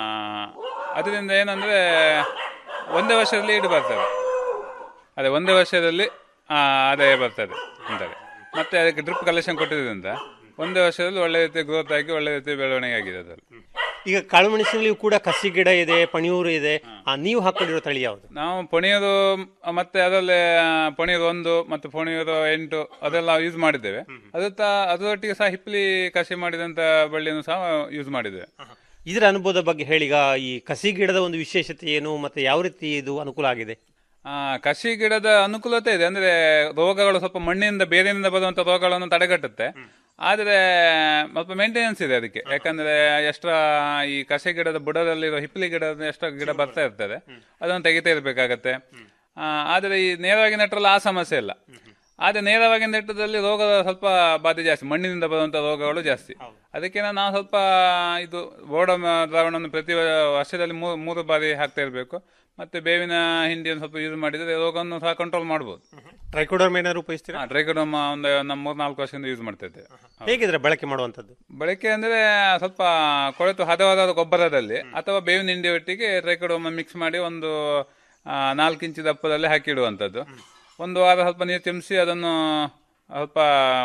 ಅದರಿಂದ ಏನಂದ್ರೆ ಒಂದೇ ವರ್ಷದಲ್ಲಿ ಇಡು ಬರ್ತದೆ ಅದೇ ಒಂದೇ ವರ್ಷದಲ್ಲಿ ಆ, ಆದಾಯ ಬರ್ತದೆ ಅಂತಾರೆ ಮತ್ತೆ ಅದಕ್ಕೆ ಡ್ರಿಪ್ ಕಲೆಕ್ಷನ್ ಕೊಟ್ಟಿದ್ದರಿಂದ ಒಂದೇ ವರ್ಷದಲ್ಲಿ ಒಳ್ಳೆ ರೀತಿ ಗ್ರೋತ್ ಆಗಿ ಒಳ್ಳೆ ರೀತಿ ಬೆಳವಣಿಗೆ ಆಗಿದೆ ಅದರಲ್ಲಿ ಈಗ ಕಾಳುಮೆಣಸಿನಲ್ಲಿ ಕೂಡ ಕಸಿ ಗಿಡ ಇದೆ ಪಣಿಯೂರು ಇದೆ ಆ, ನೀವು ಹಾಕೊಂಡಿರೋ ತಳಿ ಯಾವುದು ನಾವು ಪೊಣಿಯೋದು ಮತ್ತೆ ಅದರಲ್ಲಿ ಪೊಣಿಯೋದು ಒಂದು ಮತ್ತು ಪೊಣಿಯೋದು ಎಂಟು ಅದೆಲ್ಲ ಯೂಸ್ ಮಾಡಿದ್ದೇವೆ ಅದು ತ- ಅದರೊಟ್ಟಿಗೆ ಸಹ ಹಿಪ್ಲಿ ಕಸಿ ಮಾಡಿದಂತ ಬಳ್ಳಿಯನ್ನು ಸಹ ಯೂಸ್ ಮಾಡಿದ್ದೇವೆ ಇದರ ಅನುಭವದ ಬಗ್ಗೆ ಹೇಳಿ ಈಗ ಈ ಕಸಿ ಗಿಡದ ಒಂದು ವಿಶೇಷತೆ ಏನು ಮತ್ತೆ ಯಾವ ರೀತಿ ಇದು ಅನುಕೂಲ ಆಗಿದೆ ಆ ಕಸಿ ಗಿಡದ ಅನುಕೂಲತೆ ಇದೆ ಅಂದ್ರೆ ರೋಗಗಳು ಸ್ವಲ್ಪ ಮಣ್ಣಿನಿಂದ ಬೇರೆಯಿಂದ ಬರುವಂತ ರೋಗಗಳನ್ನು ತಡೆಗಟ್ಟುತ್ತೆ ಆದ್ರೆ ಸ್ವಲ್ಪ ಮೇಂಟೆನೆನ್ಸ್ ಇದೆ ಅದಕ್ಕೆ ಯಾಕಂದ್ರೆ ಎಕ್ಸ್ಟ್ರಾ ಈ ಕಸಿ ಗಿಡದ ಬುಡದಲ್ಲಿರೋ ಹಿಪ್ಪಲಿ ಗಿಡದ ಎಕ್ಸ್ಟ್ರಾ ಗಿಡ ಬರ್ತಾ ಇರ್ತದೆ ಅದನ್ನು ತೆಗಿತಾ ಇರ್ಬೇಕಾಗತ್ತೆ ಆ, ಆದ್ರೆ ಈ ನೇರವಾಗಿ ನೆಟ್ಟರಲ್ಲಿ ಆ ಸಮಸ್ಯೆ ಇಲ್ಲ ಆದ್ರೆ ನೇರವಾಗಿ ನೆಟ್ಟದಲ್ಲಿ ರೋಗದ ಸ್ವಲ್ಪ ಬಾಧೆ ಜಾಸ್ತಿ ಮಣ್ಣಿನಿಂದ ಬರುವಂತ ರೋಗಗಳು ಜಾಸ್ತಿ ಅದಕ್ಕೆ ನಾವು ಸ್ವಲ್ಪ ಇದು ಬೋಡ ದ್ರಾವಣವನ್ನು ಪ್ರತಿ ವರ್ಷದಲ್ಲಿ ಮೂರು ಮೂರು ಬಾರಿ ಹಾಕ್ತಾ ಇರಬೇಕು ಮತ್ತೆ ಬೇವಿನ ಹಿಂಡಿಯನ್ನು ಸ್ವಲ್ಪ ಯೂಸ್ ಮಾಡಿದ್ರೆ ರೋಗವನ್ನು ಸಹ ಕಂಟ್ರೋಲ್ ಮಾಡಬಹುದು ಟ್ರೈಕೋಡರ್ಮ್ ಏನಾದ್ರು ಉಪಯೋಗಿಸ್ತೀರಾ ಟ್ರೈಕೋಡರ್ಮ ಒಂದು ನಮ್ಮ ಮೂರ್ ನಾಲ್ಕು ವರ್ಷದಿಂದ ಯೂಸ್ ಮಾಡ್ತಾ ಇದ್ದೇವೆ ಹೇಗಿದ್ರೆ ಬಳಕೆ ಮಾಡುವಂತದ್ದು ಬಳಕೆ ಅಂದ್ರೆ ಸ್ವಲ್ಪ ಕೊಳೆತು ಹದವಾದ ಗೊಬ್ಬರದಲ್ಲಿ ಅಥವಾ ಬೇವಿನ ಹಿಂಡಿ ಒಟ್ಟಿಗೆ ಟ್ರೈಕೋಡರ್ಮ ಮಿಕ್ಸ್ ಮಾಡಿ ಒಂದು ಆ, ನಾಲ್ಕು ಇಂಚು ದಪ್ಪದಲ್ಲಿ ಹಾಕಿಡುವಂಥದ್ದು ಒಂದು ವಾರ ಸ್ವಲ್ಪ ನೀರು ಚಿಮ್ಸಿ ಅದನ್ನು ಸ್ವಲ್ಪ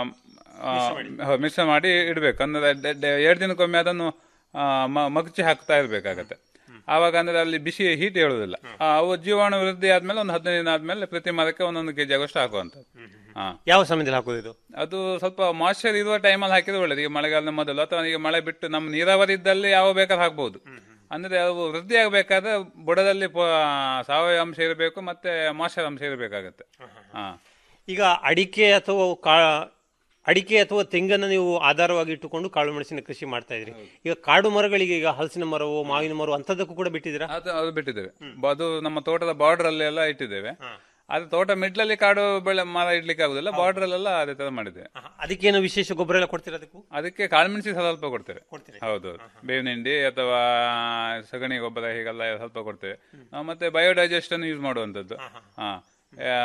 ಮಿಕ್ಸ್ ಮಾಡಿ ಇಡಬೇಕು ಅಂದ್ರೆ ಡೆ- ಡೆ- ಎರಡು ದಿನಕ್ಕೊಮ್ಮೆ ಅದನ್ನು ಆ, ಮ- ಮಗುಚಿ ಹಾಕ್ತಾ ಇರ್ಬೇಕಾಗತ್ತೆ ಆವಾಗ ಅಂದ್ರೆ ಅಲ್ಲಿ ಬಿಸಿ ಹೀಟ್ ಹೇಳುದಿಲ್ಲ ಆ, ಅವು ಜೀವಾಣು ವೃದ್ಧಿ ಆದ್ಮೇಲೆ ಒಂದು ಹದಿನೈದು ದಿನ ಆದ್ಮೇಲೆ ಪ್ರತಿ ಮರಕ್ಕೆ ಒಂದೊಂದು ಕೆಜಿ ಆಗೋಷ್ಟು ಹಾಕುವಂಥದ್ದು ಹಾ ಯಾವ ಸಮಯದಲ್ಲಿ ಹಾಕೋದು ಇದು ಅದು ಸ್ವಲ್ಪ ಮಾಯ್ಚರ್ ಇರುವ ಟೈಮಲ್ಲಿ ಹಾಕಿದ್ರೆ ಒಳ್ಳೇದು ಈಗ ಮಳೆಗಾಲದ ಮೊದಲು ಅಥವಾ ಈಗ ಮಳೆ ಬಿಟ್ಟು ನಮ್ಮ ನೀರಾವರಿ ಇದ್ದಲ್ಲಿ ಯಾವ ಬೇಕಾದ್ರೆ ಹಾಕ್ಬಹುದು ಅಂದ್ರೆ ಅವು ವೃದ್ಧಿ ಆಗಬೇಕಾದ್ರೆ ಬುಡದಲ್ಲಿ ಪ- ಸಾವಯವ ಅಂಶ ಇರಬೇಕು ಮತ್ತೆ ಮಾಯ್ಚರ್ ಅಂಶ ಇರಬೇಕಾಗತ್ತೆ ಹಾ ಈಗ ಅಡಿಕೆ ಅಥವಾ ಕಾ ಅಡಿಕೆ ಅಥವಾ ತೆಂಗನ್ನು ನೀವು ಆಧಾರವಾಗಿ ಇಟ್ಟುಕೊಂಡು ಕಾಳು ಮೆಣಸಿನ ಕೃಷಿ ಮಾಡ್ತಾ ಇದ್ರಿ ಈಗ ಕಾಡು ಮರಗಳಿಗೆ ಈಗ ಹಲಸಿನ ಮರವು ಮಾವಿನ ಮರವು ಅಂತದಕ್ಕೂ ಕೂಡ ಬಿಟ್ಟಿದ್ದೀರಾ ಅದು ಅದು ಬಿಟ್ಟಿದ್ದೇವೆ ಬ- ಅದು ನಮ್ಮ ತೋಟದ ಬಾರ್ಡರ್ ಅಲ್ಲಿ ಎಲ್ಲ ಇಟ್ಟಿದ್ದೇವೆ ಅದು ತೋಟ ಮಿಡ್ಲಲ್ಲಿ ಕಾಡು ಬೆಳೆ ಮರ ಇಡ್ಲಿಕ್ಕೆ ಆಗುದಿಲ್ಲ ಬಾರ್ಡರ್ ಅಲ್ಲೆಲ್ಲ ಅದೇ ತರ ಮಾಡಿದ್ದೇವೆ ಅದಕ್ಕೇನು ವಿಶೇಷ ಗೊಬ್ಬರ ಎಲ್ಲ ಕೊಡ್ತೀರಾ ಅದಕ್ಕೂ ಅದಕ್ಕೆ ಕಾಳುಮೆಣಸಿ ಸ್ವಲ್ಪ ಕೊಡ್ತೇವೆ ಹೌದು ಹೌದು. ಬೇವಿನ ಹಿಂಡಿ ಅಥವಾ ಸಗಣಿ ಗೊಬ್ಬರ ಹೀಗೆಲ್ಲ ಸ್ವಲ್ಪ ಕೊಡ್ತೇವೆ ನಾವು ಮತ್ತೆ ಬಯೋಡೈಜೆಸ್ಟ್ ಅನ್ನು ಯೂಸ್ ಮಾಡುವಂತದ್ದು ಹಾ ಆ,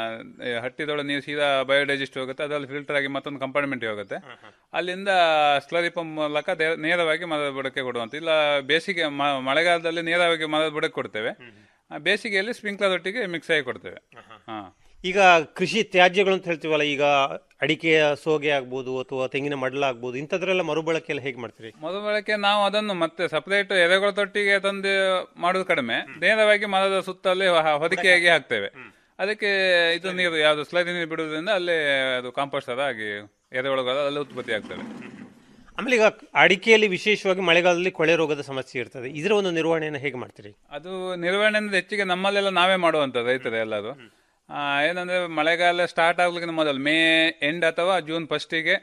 ಈ ಹಟ್ಟಿದೊಳಗೆ ನೀರು ಸೀದಾ ಬಯೋಡೈಜೆಸ್ಟ್ ಹೋಗುತ್ತೆ ಅದರಲ್ಲಿ ಫಿಲ್ಟರ್ ಆಗಿ ಮತ್ತೊಂದು ಕಂಪಾರ್ಟ್ಮೆಂಟ್ ಹೋಗುತ್ತೆ ಅಲ್ಲಿಂದ ಸ್ಲರಿ ಪಂಪ್ ಮೂಲಕ ದೇ- ನೇರವಾಗಿ ಮರದ ಬುಡಕ್ಕೆ ಕೊಡುವಂತ ಇಲ್ಲ ಬೇಸಿಗೆ ಮ- ಮಳೆಗಾಲದಲ್ಲಿ ನೇರವಾಗಿ ಮರದ ಬುಡಕ್ಕೆ ಕೊಡ್ತೇವೆ ಆ, ಬೇಸಿಗೆಯಲ್ಲಿ ಸ್ಪ್ರಿಂಕ್ಲರ್ ಒಟ್ಟಿಗೆ ಮಿಕ್ಸ್ ಆಗಿ ಕೊಡ್ತೇವೆ ಹಾ ಈಗ ಕೃಷಿ ತ್ಯಾಜ್ಯಗಳು ಅಂತ ಹೇಳ್ತೀವಲ್ಲ ಈಗ ಅಡಿಕೆಯ ಸೋಗೆ ಆಗ್ಬೋದು ಅಥವಾ ತೆಂಗಿನ ಮಡಲ ಆಗ್ಬೋದು ಇಂಥದ್ರೆಲ್ಲ ಮರುಬಳಕೆ ಎಲ್ಲ ಹೇಗೆ ಮಾಡ್ತೀರಿ ಮೊದಲಕ್ಕೆ ನಾವು ಅದನ್ನು ಮತ್ತೆ ಸಪರೇಟ್ ಎರೆಗಳ ತೊಟ್ಟಿಗೆ ತಂದು ಮಾಡುದು ಕಡಿಮೆ ನೇರವಾಗಿ ಮರದ ಸುತ್ತಲ್ಲಿ ಹ- ಹೊದಿಕೆಯಾಗಿ ಹಾಕ್ತೇವೆ ಅದಕ್ಕೆ ಇದು ನೀರು ಯಾವುದು ಸ್ಲರಿ ನೀರು ಬಿಡುವುದರಿಂದ ಅಲ್ಲೇ ಅದು ಕಾಂಪೋಸ್ಟ್ ತರ ಆಗಿ ಎರೆಹುಳುಗಳು ಅಲ್ಲೇ ಉತ್ಪತ್ತಿ ಆಗ್ತವೆ ಆಮೇಲೆ ಈಗ ಅಡಿಕೆಯಲ್ಲಿ ವಿಶೇಷವಾಗಿ ಮಳೆಗಾಲದಲ್ಲಿ ಕೊಳೆ ರೋಗದ ಸಮಸ್ಯೆ ಇರ್ತದೆ ಇದರ ಒಂದು ನಿರ್ವಹಣೆಯನ್ನು ಹೇಗೆ ಮಾಡ್ತೀರಿ ಅದು ನಿರ್ವಹಣೆ ಅಂದ್ರೆ ಹೆಚ್ಚಿಗೆ ನಮ್ಮಲ್ಲೆಲ್ಲ ನಾವೇ ಮಾಡುವಂಥದ್ದು ರೈತರು ಎಲ್ಲರೂ ಆ, ಏನಂದ್ರೆ ಮಳೆಗಾಲ ಸ್ಟಾರ್ಟ್ ಆಗ್ಲಿಕ್ಕೆ ಮೊದಲು ಮೇ ಎಂಡ್ ಅಥವಾ ಜೂನ್ ಫಸ್ಟಿಗೆ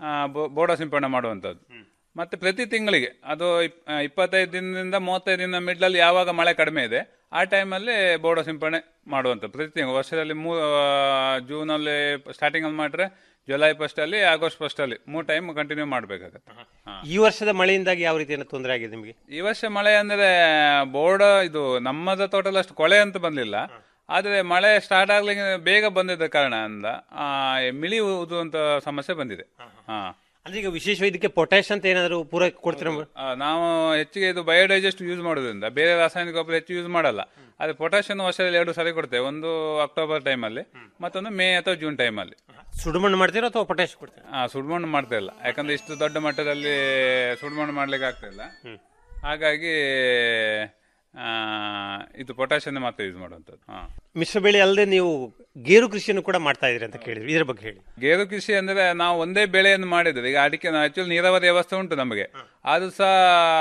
ಬೋಡ ಸಿಂಪಡಣೆ ಮಾಡುವಂಥದ್ದು ಮತ್ತೆ ಪ್ರತಿ ತಿಂಗಳಿಗೆ ಅದು ಇಪ್- ಆ, ಇಪ್ಪತ್ತೈದು ದಿನದಿಂದ ಮೂವತ್ತೈದು ದಿನ ಮಿಡ್ಲಲ್ಲಿ ಯಾವಾಗ ಮಳೆ ಕಡಿಮೆ ಇದೆ ಆ ಟೈಮಲ್ಲಿ ಬೋಡ ಸಿಂಪಡಣೆ ಮಾಡುವಂಥದ್ದು ಪ್ರತಿ ತಿಂಗಳು ವರ್ಷದಲ್ಲಿ ಮೂ ಜೂನಲ್ಲಿ ಸ್ಟಾರ್ಟಿಂಗ್ ಅಲ್ಲಿ ಮಾಡಿದ್ರೆ ಜುಲೈ ಫಸ್ಟ್ ಅಲ್ಲಿ ಆಗಸ್ಟ್ ಫಸ್ಟ್ ಅಲ್ಲಿ ಮೂರು ಟೈಮ್ ಕಂಟಿನ್ಯೂ ಮಾಡಬೇಕಾಗತ್ತೆ ಈ ವರ್ಷದ ಮಳೆಯಿಂದಾಗಿ ಯಾವ ರೀತಿಯ ತೊಂದರೆ ಆಗಿದೆ ನಿಮಗೆ ಈ ವರ್ಷ ಮಳೆ ಅಂದ್ರೆ ಬೋರ್ಡ ಇದು ನಮ್ಮದ ತೋಟದಲ್ಲಿ ಅಷ್ಟು ಕೊಳೆ ಅಂತ ಬಂದಿಲ್ಲ ಆದ್ರೆ ಮಳೆ ಸ್ಟಾರ್ಟ್ ಆಗ್ಲಿಕ್ಕೆ ಬೇಗ ಬಂದಿದ್ದ ಕಾರಣ ಅಂದ ಆ, ಮಿಳಿ ಊದುವಂತ ಸಮಸ್ಯೆ ಬಂದಿದೆ ಹಾ ಅಂದ್ರೆ ಈಗ ವಿಶೇಷವಾಗಿ ಇದಕ್ಕೆ ಪೊಟ್ಯಾಶ್ ಅಂತ ಏನಾದ್ರು ಪೂರೈಕೆ ಕೊಡ್ತೀರಾ ಆ, ನಾವು ಹೆಚ್ಚಿಗೆ ಇದು ಬಯೋಡೈಜೆಸ್ಟ್ ಯೂಸ್ ಮಾಡೋದ್ರಿಂದ ಬೇರೆ ರಾಸಾಯನಿಕ ಗೊಬ್ಬರ ಹೆಚ್ಚು ಯೂಸ್ ಮಾಡಲ್ಲ ಅದೇ ಪೊಟ್ಯಾಷಿಯನ್ ವರ್ಷದಲ್ಲಿ ಎರಡು ಸರಿ ಕೊಡ್ತೇವೆ ಒಂದು ಅಕ್ಟೋಬರ್ ಟೈಮಲ್ಲಿ ಮತ್ತೊಂದು ಮೇ ಅಥವಾ ಜೂನ್ ಟೈಮಲ್ಲಿ ಸುಡುಮಣ್ಣು ಮಾಡ್ತೀರಾ ಅಥವಾ ಪೊಟ್ಯಾಶ್ ಕೊಡ್ತೀರಾ ಹಾ ಸುಡ್ಮಣ್ಣು ಮಾಡ್ತಾ ಇಲ್ಲ ಯಾಕಂದ್ರೆ ಇಷ್ಟು ದೊಡ್ಡ ಮಟ್ಟದಲ್ಲಿ ಸುಡ್ಮಣ್ಣು ಮಾಡ್ಲಿಕ್ಕೆ ಆಗ್ತಾ ಇಲ್ಲ ಹಾಗಾಗಿ ಆ, ಇದು ಪೊಟ್ಯಾಷಿಯನ್ ಮಾತ್ರ ಯೂಸ್ ಮಾಡುವಂಥದ್ದು ಹಾ ಮಿಶ್ರ ಬೆಳೆ ಅಲ್ಲದೆ ನೀವು ಗೇರು ಕೃಷಿಯನ್ನು ಕೂಡ ಮಾಡ್ತಾ ಇದ್ದೀರಿ ಅಂತ ಕೇಳಿದ್ವಿ ಇದ್ರ ಬಗ್ಗೆ ಹೇಳಿ ಗೇರು ಕೃಷಿ ಅಂದ್ರೆ ನಾವು ಒಂದೇ ಬೆಳೆಯನ್ನು ಮಾಡಿದ್ರೆ ಈಗ ಅಡಿಕೆ ಆಕ್ಚುಲಿ ನೀರಾವರಿ ವ್ಯವಸ್ಥೆ ಉಂಟು ನಮಗೆ ಅದು ಸಹ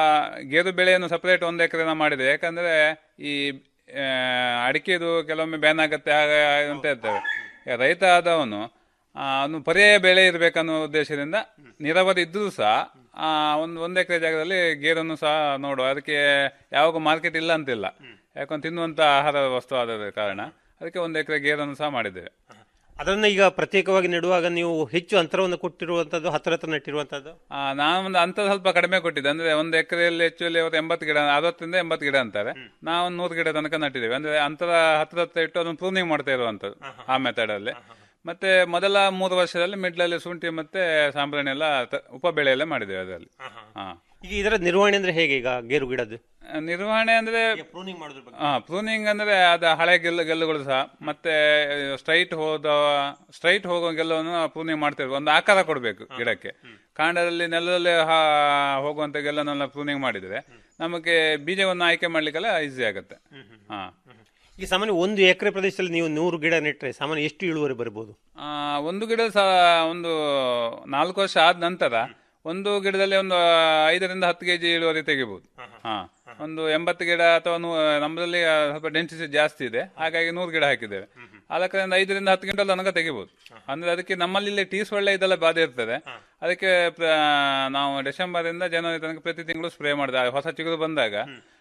ಗೇರು ಬೆಳೆಯನ್ನು ಸಪರೇಟ್ ಒಂದು ಎಕರೆನ ಮಾಡಿದೆ ಯಾಕಂದ್ರೆ ಈ ಆ, ಅಡಿಕೆದು ಕೆಲವೊಮ್ಮೆ ಬ್ಯಾನ್ ಆಗತ್ತೆ ಹಾಗೆ ಅಂತ ಇರ್ತೇವೆ ಈಗ ರೈತ ಆದವನು ಆ, ಅವನು ಪರ್ಯಾಯ ಬೆಳೆ ಇರಬೇಕನ್ನೋ ಉದ್ದೇಶದಿಂದ ನೀರಾವರಿ ಇದ್ದರೂ ಸಹ ಆ, ಒಂದು ಒಂದು ಎಕರೆ ಜಾಗದಲ್ಲಿ ಗೇರನ್ನು ಸಹ ನೋಡುವ ಅದಕ್ಕೆ ಯಾವಾಗ ಮಾರ್ಕೆಟ್ ಇಲ್ಲ ಅಂತಿಲ್ಲ ಯಾಕಂದ್ರೆ ತಿನ್ನುವಂತ ಆಹಾರ ವಸ್ತು ಆದ ಕಾರಣ ಅದಕ್ಕೆ ಒಂದು ಎಕರೆ ಗೇರನ್ನು ಸಹ ಮಾಡಿದ್ದೇವೆ ಅದನ್ನ ಈಗ ಪ್ರತ್ಯೇಕವಾಗಿ ನೆಡುವಾಗ ನೀವು ಹೆಚ್ಚು ಅಂತರವನ್ನು ಕೊಟ್ಟಿರುವಂತದ್ದು ಹತ್ರ ಹತ್ರ ನೆಟ್ಟಿರುವಂತದ್ದು ಆ, ನಾನು ಒಂದು ಅಂತ ಸ್ವಲ್ಪ ಕಡಿಮೆ ಕೊಟ್ಟಿದ್ದೆ ಅಂದ್ರೆ ಒಂದು ಎಕರೆಯಲ್ಲಿ ಹೆಚ್ಚುವಲ್ಲಿ ಒಂದು ಎಂಬತ್ತು ಗಿಡ ಅರವತ್ತರಿಂದ ಎಂಬತ್ತು ಗಿಡ ಅಂತಾರೆ ನಾವು ಒಂದು ನೂರು ಗಿಡ ತನಕ ನಟ್ಟಿದ್ದೇವೆ ಅಂದ್ರೆ ಅಂತರ ಹತ್ರ ಹತ್ರ ಇಟ್ಟು ಅದನ್ನು ಪ್ರೂನಿಂಗ್ ಮಾಡ್ತಾ ಇರುವಂತದ್ದು ಆ ಮೆಥಡ್ ಅಲ್ಲಿ ಮತ್ತೆ ಮೊದಲ ಮೂರು ವರ್ಷದಲ್ಲಿ ಮಿಡ್ಲಲ್ಲಿ ಶುಂಠಿ ಮತ್ತೆ ಸಾಂಬ್ರಾಣಿ ಎಲ್ಲ ತ- ಉಪ ಬೆಳೆಯಲ್ಲೇ ಮಾಡಿದ್ದೇವೆ ಅದರಲ್ಲಿ ಹಾ ಈಗ ಇದರ ನಿರ್ವಹಣೆ ಅಂದ್ರೆ ಹೇಗೆ ಈಗ ಗೇರು ಗಿಡದ್ದು ನಿರ್ವಹಣೆ ಅಂದ್ರೆ ಪ್ರೂನಿಂಗ್ ಮಾಡೋದ್ರ ಬಗ್ಗೆ ಹಾ ಪ್ರೂನಿಂಗ್ ಅಂದ್ರೆ ಅದು ಹಳೆ ಗೆಲ್ಲು ಗೆಲ್ಲುಗಳು ಸಹ ಮತ್ತೆ ಸ್ಟ್ರೈಟ್ ಹೋದ ಸ್ಟ್ರೈಟ್ ಹೋಗೋ ಗೆಲ್ಲವನ್ನು ಪ್ರೂನಿಂಗ್ ಮಾಡ್ತಿರ್ಬೇಕು ಒಂದು ಆಕಾರ ಕೊಡಬೇಕು ಗಿಡಕ್ಕೆ ಕಾಂಡದಲ್ಲಿ ನೆಲದಲ್ಲಿ ಹಾ- ಹೋಗುವಂತ ಗೆಲ್ಲನ್ನೆಲ್ಲ ಪ್ರೂನಿಂಗ್ ಮಾಡಿದ್ರೆ ನಮಗೆ ಬೀಜವನ್ನು ಆಯ್ಕೆ ಮಾಡ್ಲಿಕ್ಕೆಲ್ಲ ಈಸಿ ಆಗುತ್ತೆ ಹಾ ಈಗ ಸಾಮಾನ್ಯ ಒಂದು ಎಕರೆ ಪ್ರದೇಶದಲ್ಲಿ ನೀವು ನೂರು ಗಿಡ ನೆಟ್ಟರೆ ಸಾಮಾನ್ಯ ಎಷ್ಟು ಇಳುವರಿ ಬರ್ಬೋದು ಆ, ಒಂದು ಗಿಡ ಸಹ ಒಂದು ನಾಲ್ಕು ವರ್ಷ ಆದ ನಂತರ ಒಂದು ಗಿಡದಲ್ಲಿ ಒಂದು ಐದರಿಂದ ಹತ್ತು ಕೆಜಿ ಇಳುವರಿ ತೆಗಿಬಹುದು ಹಾ ಒಂದು ಎಂಬತ್ತು ಗಿಡ ಅಥವಾ ನೂ ನಮ್ಮದಲ್ಲಿ ಆ, ಸ್ವಲ್ಪ ಡೆನ್ಸಿಟಿ ಜಾಸ್ತಿ ಇದೆ ಹಾಗಾಗಿ ನೂರು ಗಿಡ ಹಾಕಿದ್ದೇವೆ ಅದಕ್ಕೆ ಒಂದು ಐದರಿಂದ ಹತ್ತು ಕ್ವಿಂಟಲ್ ತನಕ ತೆಗಿಬಹುದು ಅಂದ್ರೆ ಅದಕ್ಕೆ ನಮ್ಮಲ್ಲಿ ಇಲ್ಲಿ ಟೀಸ್ ಒಳ್ಳೆ ಇದೆಲ್ಲ ಬಾಧೆ ಇರ್ತದೆ ಅದಕ್ಕೆ ಪ್ರ- ನಾವು ಡಿಸೆಂಬರ್ ಇಂದ ಜನವರಿ ತನಕ ಪ್ರತಿ ತಿಂಗಳು ಸ್ಪ್ರೇ ಮಾಡಿದ ಹೊಸ ಚಿಗುರು ಬಂದಾಗ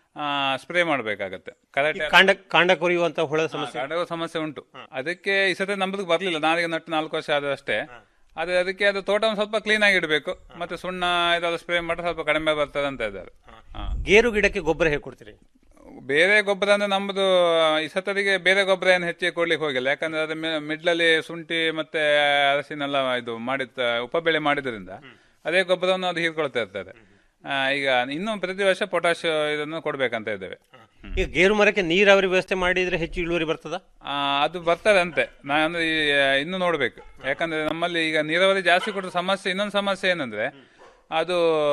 ಸ್ಪ್ರೇ ಮಾಡಬೇಕಾಗತ್ತೆ ಕರೆಕ್ಟ್ ಕಾಂಡ ಕಾಂಡ ಕೊರಿಯುವಂತ ಹುಳದ ಸಮಸ್ಯೆ ಕಾಂಡವ ಸಮಸ್ಯೆ ಉಂಟು ಅದಕ್ಕೆ ಈ ಸತಿ ನಮ್ಮದು ಬರ್ಲಿಲ್ಲ ನಾಳೆಗೆ ನಟ್ಟು ನಾಲ್ಕು ವರ್ಷ ಆದಷ್ಟೇ ಆದ್ರೆ ಅದಕ್ಕೆ ಅದು ತೋಟವನ್ನು ಸ್ವಲ್ಪ ಕ್ಲೀನ್ ಆಗಿ ಇಡಬೇಕು ಮತ್ತೆ ಸುಣ್ಣ ಇದೆಲ್ಲ ಸ್ಪ್ರೇ ಮಾಡಿದ್ರೆ ಸ್ವಲ್ಪ ಕಡಿಮೆ ಬರ್ತದೆ ಅಂತ ಇದ್ದಾರೆ ಹಾ. ಗೇರು ಗಿಡಕ್ಕೆ ಗೊಬ್ಬರ ಹೇಗೆ ಕೊಡ್ತೀರಿ ಬೇರೆ ಗೊಬ್ಬರ ಅಂದ್ರೆ ನಮ್ಮದು ಈ ಸತರಿಗೆ ಬೇರೆ ಗೊಬ್ಬರ ಏನು ಹೆಚ್ಚಿಗೆ ಕೊಡ್ಲಿಕ್ಕೆ ಹೋಗಿಲ್ಲ ಯಾಕಂದ್ರೆ ಅದ್ರ ಮಿಡ್ಲಲ್ಲಿ ಶುಂಠಿ ಮತ್ತೆ ಅರಸಿನೆಲ್ಲ ಇದು ಮಾಡಿದ ಉಪಬೆಳೆ ಮಾಡಿದ್ರಿಂದ ಅದೇ ಗೊಬ್ಬರವನ್ನು ಅದು ಹೀರ್ಕೊಳ್ತಾ ಇರ್ತದೆ ಆ, ಈಗ ಇನ್ನು ಪ್ರತಿ ವರ್ಷ ಪೊಟ್ಯಾಶ್ ಇದನ್ನು ಕೊಡ್ಬೇಕಂತ ಇದ್ದೇವೆ ಈಗ ಗೇರು ಮರಕ್ಕೆ ನೀರಾವರಿ ವ್ಯವಸ್ಥೆ ಮಾಡಿದ್ರೆ ಹೆಚ್ಚು ಇಳುವರಿ ಬರ್ತದ ಆ, ಅದು ಬರ್ತದೆ ಅಂತೆ ನಾನು ಈ, ಇನ್ನು ನೋಡ್ಬೇಕು ಯಾಕಂದ್ರೆ ನಮ್ಮಲ್ಲಿ ಈಗ ನೀರಾವರಿ ಜಾಸ್ತಿ ಕೊಟ್ಟರೆ ಸಮಸ್ಯೆ ಇನ್ನೊಂದು ಸಮಸ್ಯೆ ಏನಂದ್ರೆ ಅದು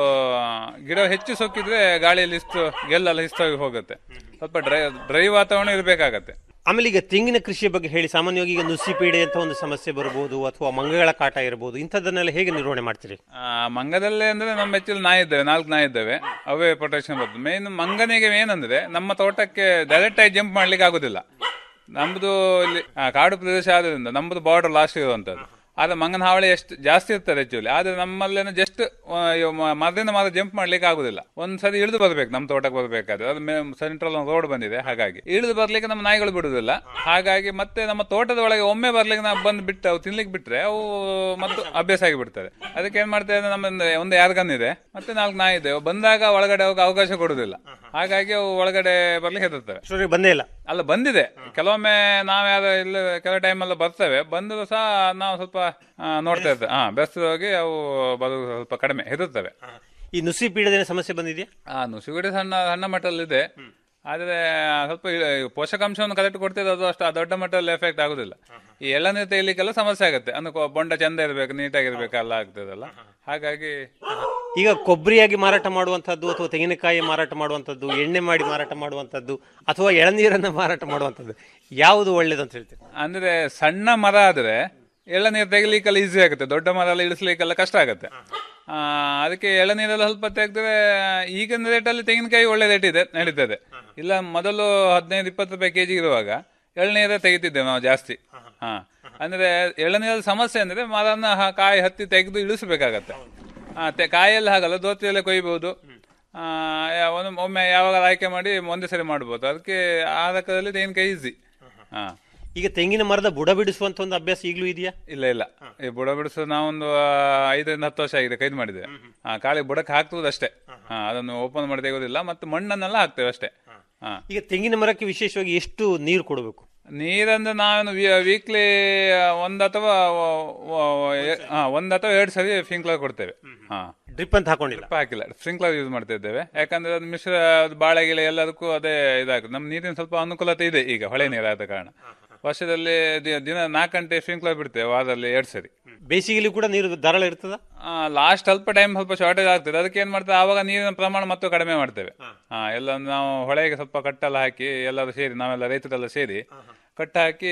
ಗಿಡ ಹೆಚ್ಚು ಸೊಕ್ಕಿದ್ರೆ ಗಾಳಿಯಲ್ಲಿ ಇಷ್ಟು ಗೆಲ್ಲೆಲ್ಲ ಇಷ್ಟವಾಗಿ ಹೋಗುತ್ತೆ ಸ್ವಲ್ಪ ಡ್ರೈ ಡ್ರೈ ವಾತಾವರಣ ಇರಬೇಕಾಗತ್ತೆ ಆಮೇಲೆ ಈಗ ತೆಂಗಿನ ಕೃಷಿಯ ಬಗ್ಗೆ ಹೇಳಿ ಸಾಮಾನ್ಯವಾಗಿ ಈಗ ನುಸಿ ಪೀಡೆ ಅಂತ ಒಂದು ಸಮಸ್ಯೆ ಬರಬಹುದು ಅಥವಾ ಮಂಗಗಳ ಕಾಟ ಇರಬಹುದು ಇಂಥದ್ದನ್ನೆಲ್ಲ ಹೇಗೆ ನಿರ್ವಹಣೆ ಮಾಡ್ತೀರಿ ಆ, ಮಂಗದಲ್ಲೇ ಅಂದ್ರೆ ನಮ್ಮ ಹೆಚ್ಚಲ್ಲಿ ನಾಯಿ ಇದ್ದೇವೆ ನಾಲ್ಕು ನಾಯಿ ಇದ್ದೇವೆ ಅವೇ ಪ್ರೊಟೆಕ್ಷನ್ ಬರ್ತದೆ ಮೇನ್ ಮಂಗನಿಗೆ ಏನಂದ್ರೆ ನಮ್ಮ ತೋಟಕ್ಕೆ ಡೈರೆಕ್ಟ್ ಆಗಿ ಜಂಪ್ ಮಾಡ್ಲಿಕ್ಕೆ ಆಗುದಿಲ್ಲ ನಮ್ದು ಇಲ್ಲಿ ಆ, ಕಾಡು ಪ್ರದೇಶ ಆದ್ರಿಂದ ನಮ್ದು ಬಾರ್ಡರ್ ಲಾಸ್ಟ್ ಇರುವಂತದ್ದು ಆದ್ರೆ ಮಂಗನ ಹಾವಳಿ ಎಷ್ಟು ಜಾಸ್ತಿ ಇರ್ತದೆ ಆಕ್ಚುಲಿ ಆದ್ರೆ ನಮ್ಮಲ್ಲೇನು ಜಸ್ಟ್ ಮರದಿಂದ ಮರ ಜಂಪ್ ಮಾಡ್ಲಿಕ್ಕೆ ಆಗುದಿಲ್ಲ ಒಂದ್ ಸರಿ ಇಳಿದು ಬರ್ಬೇಕು ನಮ್ಮ ತೋಟಕ್ಕೆ ಬರ್ಬೇಕಾದ್ರೆ ಅದು ಸೆಂಟ್ರಲ್ ರೋಡ್ ಬಂದಿದೆ ಹಾಗಾಗಿ ಇಳಿದು ಬರ್ಲಿಕ್ಕೆ ನಮ್ಮ ನಾಯಿಗಳು ಬಿಡುದಿಲ್ಲ ಹಾಗಾಗಿ ಮತ್ತೆ ನಮ್ಮ ತೋಟದ ಒಳಗೆ ಒಮ್ಮೆ ಬರ್ಲಿಕ್ಕೆ ನಾವು ಬಂದು ಬಿಟ್ಟು ಅವು ತಿನ್ಲಿಕ್ಕೆ ಬಿಟ್ರೆ ಅವು ಮತ್ತು ಅಭ್ಯಾಸ ಆಗಿ ಬಿಡ್ತದೆ ಅದಕ್ಕೆ ಏನ್ ಮಾಡ್ತೇವೆ ಅಂದ್ರೆ ನಮ್ಮ ಒಂದು ಯಾರ್ಗನ್ ಇದೆ ಮತ್ತೆ ನಾಲ್ಕು ನಾಯಿ ಇದೆ ಅವು ಬಂದಾಗ ಒಳಗಡೆ ಹೋಗಿ ಅವಕಾಶ ಕೊಡುದಿಲ್ಲ ಹಾಗಾಗಿ ಅವು ಒಳಗಡೆ ಬರ್ಲಿಕ್ಕೆ ಹೆದರ್ತವೆ ಇಷ್ಟರವರೆಗೆ ಬಂದೇ ಇಲ್ಲ ಅಲ್ಲ ಬಂದಿದೆ ಕೆಲವೊಮ್ಮೆ ನಾವ್ ಯಾರು ಇಲ್ಲ ಕೆಲವು ಟೈಮ್ ಎಲ್ಲ ಬರ್ತೇವೆ ಬಂದರೂ ಸಹ ನಾವು ಸ್ವಲ್ಪ ಆ, ನೋಡ್ತಾ ಇರ್ತೇವೆ ಹಾ ಬೆಸ್ತವಾಗಿ ಅವು ಬರೋದು ಸ್ವಲ್ಪ ಕಡಿಮೆ ಹೆದರ್ತವೆ ಈ ನುಸಿ ಪೀಡದ ಸಮಸ್ಯೆ ಬಂದಿದೆಯಾ ಆ ನುಸಿಗುಡಿ ಸಣ್ಣ ಸಣ್ಣ ಮಟ್ಟದಲ್ಲಿ ಇದೆ ಆದ್ರೆ ಸ್ವಲ್ಪ ಈ ಪೋಷಕಾಂಶವನ್ನು ಕರೆಕ್ಟ್ ಕೊಡ್ತಿದ್ರೆ ಅದು ಅಷ್ಟು ಆ ದೊಡ್ಡ ಮಟ್ಟದಲ್ಲಿ ಎಫೆಕ್ಟ್ ಆಗುದಿಲ್ಲ ಈ ಎಳನೀರು ತೆಗಿಲಿಕ್ಕೆಲ್ಲ ಸಮಸ್ಯೆ ಆಗುತ್ತೆ ಅಂದ್ರೆ ಕೊ- ಬೊಂಡ ಚಂದ ಇರಬೇಕು ನೀಟಾಗಿರ್ಬೇಕು ಎಲ್ಲ ಆಗ್ತದಲ್ಲ ಹಾಗಾಗಿ ಈಗ ಕೊಬ್ಬರಿಯಾಗಿ ಮಾರಾಟ ಮಾಡುವಂತದ್ದು ಅಥವಾ ತೆಂಗಿನಕಾಯಿ ಮಾರಾಟ ಮಾಡುವಂತದ್ದು ಎಣ್ಣೆ ಮಾಡಿ ಮಾರಾಟ ಮಾಡುವಂತದ್ದು ಅಥವಾ ಎಳನೀರನ್ನ ಮಾರಾಟ ಮಾಡುವಂತದ್ದು ಯಾವುದು ಒಳ್ಳೇದು ಅಂತ ಹೇಳ್ತೀರಿ ಅಂದ್ರೆ ಸಣ್ಣ ಮರ ಆದ್ರೆ ಎಳನೀರು ತೆಗಿಲಿಕ್ಕೆಲ್ಲ ಈಸಿ ಆಗುತ್ತೆ ದೊಡ್ಡ ಮರ ಎಲ್ಲ ಇಳಿಸ್ಲಿಕ್ಕೆಲ್ಲ ಕಷ್ಟ ಆಗುತ್ತೆ ಆ, ಅದಕ್ಕೆ ಎಳನೀರೆಲ್ಲ ಸ್ವಲ್ಪ ತೆಗೆದ್ರೆ ಈಗಿನ ರೇಟಲ್ಲಿ ತೆಂಗಿನಕಾಯಿ ಒಳ್ಳೆ ರೇಟ್ ಇದೆ ನಡೀತದೆ ಇಲ್ಲ ಮೊದಲು ಹದಿನೈದು ಇಪ್ಪತ್ತು ರೂಪಾಯಿ ಕೆಜಿ ಇರುವಾಗ ಎಳನೀರೇ ತೆಗಿತಿದ್ದೇವೆ ನಾವು ಜಾಸ್ತಿ ಹಾ ಅಂದ್ರೆ ಎಳನೀರದ ಸಮಸ್ಯೆ ಅಂದ್ರೆ ಮರನ ಹ- ಕಾಯಿ ಹತ್ತಿ ತೆಗೆದು ಇಳಿಸಬೇಕಾಗತ್ತೆ ಆ, ತೆ- ಕಾಯಲ್ಲಿ ಹಾಗಲ್ಲ ದೋತಿಯಲ್ಲೇ ಕೊಯ್ಬಹುದು ಆ, ಯಾ- ಒಂದು ಒಮ್ಮೆ ಯಾವಾಗ ಆಯ್ಕೆ ಮಾಡಿ ಒಂದೇ ಸರಿ ಮಾಡ್ಬೋದು ಅದಕ್ಕೆ ಆ ಲೆಕ್ಕದಲ್ಲಿ ತೆಂಗಿನಕಾಯಿ ಈಸಿ ಹಾ ಈಗ ತೆಂಗಿನ ಮರದ ಬುಡ ಬಿಡಿಸುವಂತ ಒಂದು ಅಭ್ಯಾಸ ಈಗಲೂ ಇದೆಯಾ ಇಲ್ಲ ಇಲ್ಲ ಈ ಬುಡ ಬಿಡಿಸೋ ನಾವೊಂದು ಆ, ಐದರಿಂದ ಹತ್ತು ವರ್ಷ ಆಗಿದೆ ಕೈದು ಮಾಡಿದೆ ಹಾ ಕಾಳಿ ಬುಡಕ್ಕೆ ಹಾಕ್ತುದು ಅಷ್ಟೇ ಹಾ ಅದನ್ನು ಓಪನ್ ಮಾಡಿ ತೆಗೋದಿಲ್ಲ ಮತ್ತು ಮಣ್ಣನ್ನೆಲ್ಲ ಹಾಕ್ತೇವೆ ಅಷ್ಟೇ ಹಾ ಈಗ ತೆಂಗಿನ ಮರಕ್ಕೆ ವಿಶೇಷವಾಗಿ ಎಷ್ಟು ನೀರು ಕೊಡಬೇಕು ನೀರಂದ್ರೆ ನಾವೇನು ವೀಕ್ಲಿ ಒಂದ್ ಅಥವಾ ವ- ವ- ಎ- ಹಾ, ಒಂದ್ ಅಥವಾ ಎರಡು ಸರಿ ಸ್ಪ್ರಿಂಕ್ಲರ್ ಕೊಡ್ತೇವೆ ಹಾ ಡ್ರಿಪ್ ಅಂತ ಹಾಕೊಂಡಿಲ್ಲ ಡ್ರಿಪ್ ಹಾಕಿಲ್ಲ ಸ್ಪ್ರಿಂಕ್ಲರ್ ಯೂಸ್ ಮಾಡ್ತಾ ಇದ್ದೇವೆ ಯಾಕಂದ್ರೆ ಅದು ಮಿಶ್ರ ಅದು ಬಾಳೆ ಗಿಳೆ ಎಲ್ಲದಕ್ಕೂ ಅದೇ ಇದಾಗುತ್ತೆ ನಮ್ಮ ನೀರಿನ ಸ್ವಲ್ಪ ಅನುಕೂಲತೆ ಇದೆ ಈಗ ಹೊಳೆ ನೀರಾದ ಕಾರಣ ವರ್ಷದಲ್ಲಿ ದಿ- ದಿನ ನಾಲ್ಕು ಗಂಟೆ ಸ್ಪ್ರಿಂಕ್ಲರ್ ಬಿಡ್ತೇವೆ ವಾರದಲ್ಲಿ ಎರಡು ಸರಿ ಬೇಸಿಗೆಯಲ್ಲಿ ಕೂಡ ನೀರು ಧಾರಾಳ ಇರ್ತದ ಲಾಸ್ಟ್ ಸ್ವಲ್ಪ ಟೈಮ್ ಸ್ವಲ್ಪ ಶಾರ್ಟೇಜ್ ಆಗ್ತದೆ ಅದಕ್ಕೆ ಏನ್ ಮಾಡ್ತೇವೆ ಆವಾಗ ನೀರಿನ ಪ್ರಮಾಣ ಮತ್ತು ಕಡಿಮೆ ಮಾಡ್ತೇವೆ ಹಾ ಎಲ್ಲ ನಾವು ಹೊಳೆಗೆ ಸ್ವಲ್ಪ ಕಟ್ಟೆಲ್ಲ ಹಾಕಿ ಎಲ್ಲರೂ ಸೇರಿ ನಾವೆಲ್ಲ ರೈತರೆಲ್ಲ ಸೇರಿ ಕಟ್ಟ ಹಾಕಿ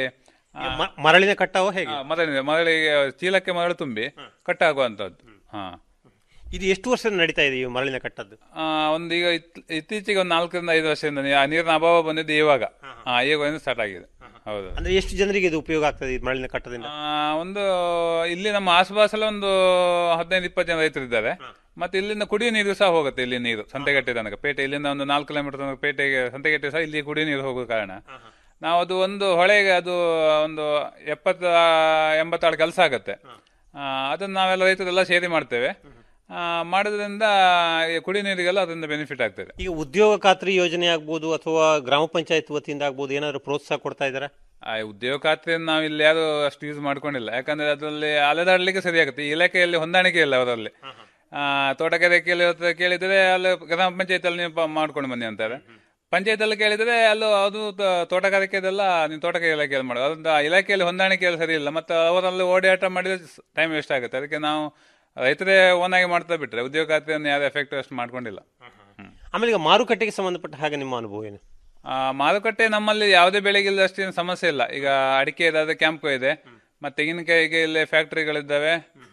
ಆ, ಮ- ಮರಳಿನ ಕಟ್ಟವು ಹೇಗೆ ಆ, ಮರಳಿನ ಮರಳಿಗೆ ಚೀಲಕ್ಕೆ ಮರಳು ತುಂಬಿ ಕಟ್ಟ ಹಾಕುವಂತದ್ದು ಹಾ ಇದು ಎಷ್ಟು ವರ್ಷ ನಡೀತಾ ಇದೆ ಈ ಮರಳಿನ ಕಟ್ಟದ್ದು ಆ, ಒಂದು ಈಗ ಇತ್- ಇತ್ತೀಚೆಗೆ ಒಂದು ನಾಲ್ಕರಿಂದ ಐದು ವರ್ಷದಿಂದ ನೀ- ಆ ನೀರಿನ ಅಭಾವ ಬಂದಿದ್ದು ಇವಾಗ ಹಾ ಈಗ ಸ್ಟಾರ್ಟ್ ಆಗಿದೆ ಹೌದು ಅಂದ್ರೆ ಎಷ್ಟು ಜನರಿಗೆ ಇದು ಉಪಯೋಗ ಆಗ್ತದೆ ಈ ಮರಳಿನ ಕಟ್ಟದಿಂದ ಆ, ಒಂದು ಇಲ್ಲಿ ನಮ್ಮ ಆಸುಪಾಸಲ್ಲಿ ಒಂದು ಹದಿನೈದು ಇಪ್ಪತ್ತು ಜನ ರೈತರು ಇದ್ದಾರೆ ಮತ್ತೆ ಇಲ್ಲಿಂದ ಕುಡಿಯೋ ನೀರು ಸಹ ಹೋಗುತ್ತೆ ಇಲ್ಲಿ ನೀರು ಸಂತೆಗಟ್ಟೆ ತನಕ ಪೇಟೆ ಇಲ್ಲಿಂದ ಒಂದು ನಾಲ್ಕು ಕಿಲೋಮೀಟರ್ ತನಕ ಪೇಟೆಗೆ ಸಂತೆಗಟ್ಟೆ ಸಹ ಇಲ್ಲಿ ಕುಡಿಯೋ ನೀರು ಹೋಗೋ ಕಾರಣ ನಾವು ಅದು ಒಂದು ಹೊಳೆಗೆ ಅದು ಒಂದು ಎಪ್ಪತ್ತ ಎಂಬತ್ತಾಳು ಕೆಲಸ ಆಗುತ್ತೆ ಆ, ಅದನ್ನ ನಾವೆಲ್ಲ ರೈತರೆಲ್ಲ ಸೇರಿ ಮಾಡ್ತೇವೆ ಆ, ಮಾಡೋದ್ರಿಂದ ಈ ಕುಡಿಯೋ ನೀರಿಗೆಲ್ಲ ಅದರಿಂದ ಬೆನಿಫಿಟ್ ಆಗ್ತದೆ ಈಗ ಉದ್ಯೋಗ ಖಾತ್ರಿ ಯೋಜನೆ ಆಗ್ಬೋದು ಅಥವಾ ಗ್ರಾಮ ಪಂಚಾಯತ್ ವತಿಯಿಂದ ಆಗ್ಬೋದು ಏನಾದ್ರು ಪ್ರೋತ್ಸಾಹ ಕೊಡ್ತಾ ಇದಾರೆ ಆ ಉದ್ಯೋಗ ಖಾತ್ರಿಯನ್ನು ನಾವು ಇಲ್ಲಿ ಯಾರು ಅಷ್ಟು ಯೂಸ್ ಮಾಡ್ಕೊಂಡಿಲ್ಲ ಯಾಕಂದ್ರೆ ಅದರಲ್ಲಿ ಅಲೆದಾಡ್ಲಿಕ್ಕೆ ಸರಿ ಆಗುತ್ತೆ ಈ ಇಲಾಖೆಯಲ್ಲಿ ಹೊಂದಾಣಿಕೆ ಇಲ್ಲ ಅವರಲ್ಲಿ ಆ, ತೋಟಗಾರಿಕೆಯಲ್ಲಿ ಹತ್ರ ಕೇಳಿದರೆ ಅಲ್ಲಿ ಗ್ರಾಮ ಪಂಚಾಯತಲ್ಲಿ ನೀವು ಪ- ಮಾಡ್ಕೊಂಡು ಬನ್ನಿ ಅಂತಾರೆ ಪಂಚಾಯತ್ ಕೇಳಿದರೆ ಅಲ್ಲೂ ಅದು ತ- ತೋಟಗಾರಿಕೆದೆಲ್ಲ ನೀವು ತೋಟಗಾರಿಕೆ ಇಲಾಖೆಯಲ್ಲಿ ಮಾಡೋದು ಅದೊಂದು ಆ ಇಲಾಖೆಯಲ್ಲಿ ಹೊಂದಾಣಿಕೆಯಲ್ಲಿ ಸರಿ ಇಲ್ಲ ಮತ್ತು ಅವರಲ್ಲಿ ಓಡಾಟ ಮಾಡಿದ್ರೆ ಟೈಮ್ ವೇಸ್ಟ್ ಆಗುತ್ತೆ ಅದಕ್ಕೆ ನಾವು ರೈತರೇ ಓನಾಗಿ ಮಾಡ್ತಾ ಬಿಟ್ರೆ ಉದ್ಯೋಗ ಖಾತ್ರಿಯನ್ನು ಯಾರು ಎಫೆಕ್ಟ್ ಅಷ್ಟು ಮಾಡ್ಕೊಂಡಿಲ್ಲ ಆಮೇಲೆ ಈಗ ಮಾರುಕಟ್ಟೆಗೆ ಸಂಬಂಧಪಟ್ಟ ಹಾಗೆ ನಿಮ್ಮ ಅನುಭವ ಏನು ಆ, ಮಾರುಕಟ್ಟೆ ನಮ್ಮಲ್ಲಿ ಯಾವುದೇ ಬೆಳೆಗಿಲ್ಲ ಅಷ್ಟೇನು ಸಮಸ್ಯೆ ಇಲ್ಲ ಈಗ ಅಡಿಕೆ ಇದಾದ್ರೆ ಕ್ಯಾಂಪ್ ಇದೆ ಮತ್ತೆ ತೆಂಗಿನಕಾಯಿಗೆ ಇಲ್ಲಿ ಫ್ಯಾಕ್ಟರಿಗಳಿದ್ದಾವೆ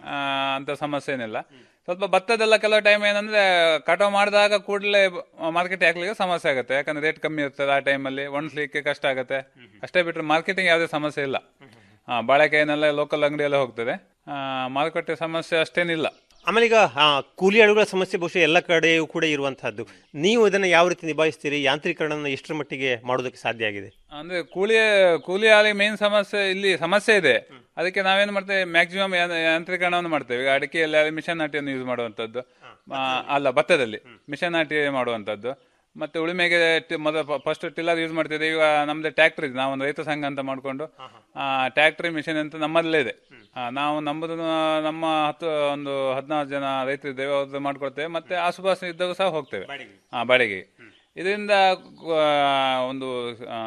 ಅಂತ ಸಮಸ್ಯೆ ಏನಿಲ್ಲ ಸ್ವಲ್ಪ ಭತ್ತದೆಲ್ಲ ಕೆಲವು ಟೈಮ್ ಏನಂದ್ರೆ ಕಟಾವು ಮಾಡಿದಾಗ ಕೂಡಲೇ ಮಾರ್ಕೆಟ್ ಹಾಕ್ಲಿಕ್ಕೆ ಸಮಸ್ಯೆ ಆಗುತ್ತೆ ಯಾಕಂದ್ರೆ ರೇಟ್ ಕಮ್ಮಿ ಇರ್ತದೆ ಆ ಟೈಮಲ್ಲಿ ಒಣಸ್ಲಿಕ್ಕೆ ಕಷ್ಟ ಆಗುತ್ತೆ ಅಷ್ಟೇ ಬಿಟ್ಟರೆ ಮಾರ್ಕೆಟಿಂಗ್ ಯಾವುದೇ ಸಮಸ್ಯೆ ಇಲ್ಲ ಆ, ಬಾಳೆಕಾಯಿನೆಲ್ಲ ಲೋಕಲ್ ಅಂಗಡಿಯೆಲ್ಲ ಹೋಗ್ತದೆ ಆ, ಮಾರುಕಟ್ಟೆ ಸಮಸ್ಯೆ ಅಷ್ಟೇನಿಲ್ಲ ಆಮೇಲೆ ಈಗ ಆ, ಕೂಲಿ ಆಳುಗಳ ಸಮಸ್ಯೆ ಬಹುಶಃ ಎಲ್ಲ ಕಡೆಯೂ ಕೂಡ ಇರುವಂತಹದ್ದು ನೀವು ಇದನ್ನು ಯಾವ ರೀತಿ ನಿಭಾಯಿಸ್ತೀರಿ ಯಾಂತ್ರೀಕರಣ ಎಷ್ಟರ ಮಟ್ಟಿಗೆ ಮಾಡೋದಕ್ಕೆ ಸಾಧ್ಯ ಆಗಿದೆ ಅಂದ್ರೆ ಕೂಲಿ ಕೂಲಿ ಆಳಿ ಮೇನ್ ಸಮಸ್ಯೆ ಇಲ್ಲಿ ಸಮಸ್ಯೆ ಇದೆ ಅದಕ್ಕೆ ನಾವೇನ್ ಮಾಡ್ತೇವೆ ಮ್ಯಾಕ್ಸಿಮಮ್ ಯಾಂತ್ರೀಕರಣವನ್ನು ಮಾಡ್ತೇವೆ ಈಗ ಅಡಿಕೆಯಲ್ಲಿ ಮಿಷನ್ ನಾಟಿಯನ್ನು ಯೂಸ್ ಮಾಡುವಂತದ್ದು ಆ, ಅಲ್ಲ ಭತ್ತದಲ್ಲಿ ಮಿಷನ್ ನಾಟಿ ಮಾಡುವಂತದ್ದು ಮತ್ತೆ ಉಳುಮೆಗೆ ಟಿ- ಮೊದಲ ಫಸ್ಟ್ ಟಿಲ್ಲರ್ ಯೂಸ್ ಮಾಡ್ತಿದ್ದೆ ಈಗ ನಮ್ದು ಟ್ರ್ಯಾಕ್ಟರ್ ಇದೆ ನಾವೊಂದು ರೈತ ಸಂಘ ಅಂತ ಮಾಡ್ಕೊಂಡು ಟ್ರ್ಯಾಕ್ಟರ್ ಮಿಷನ್ ಅಂತ ನಮ್ಮಲ್ಲೇ ಇದೆ ಆ, ನಾವು ನಮ್ಮದು ನಮ್ಮ ಹತ್ತು ಒಂದು ಹದಿನಾರು ಜನ ರೈತರು ಇದ್ದೇವೆ ಅವ್ರದ್ದು ಮಾಡ್ಕೊಳ್ತೇವೆ ಮತ್ತೆ ಆಸುಪಾಸು ಇದ್ದಾಗ ಸಹ ಹೋಗ್ತೇವೆ ಹಾ ಬಾಡಿಗೆ ಇದರಿಂದ ಆ, ಒಂದು ಆ,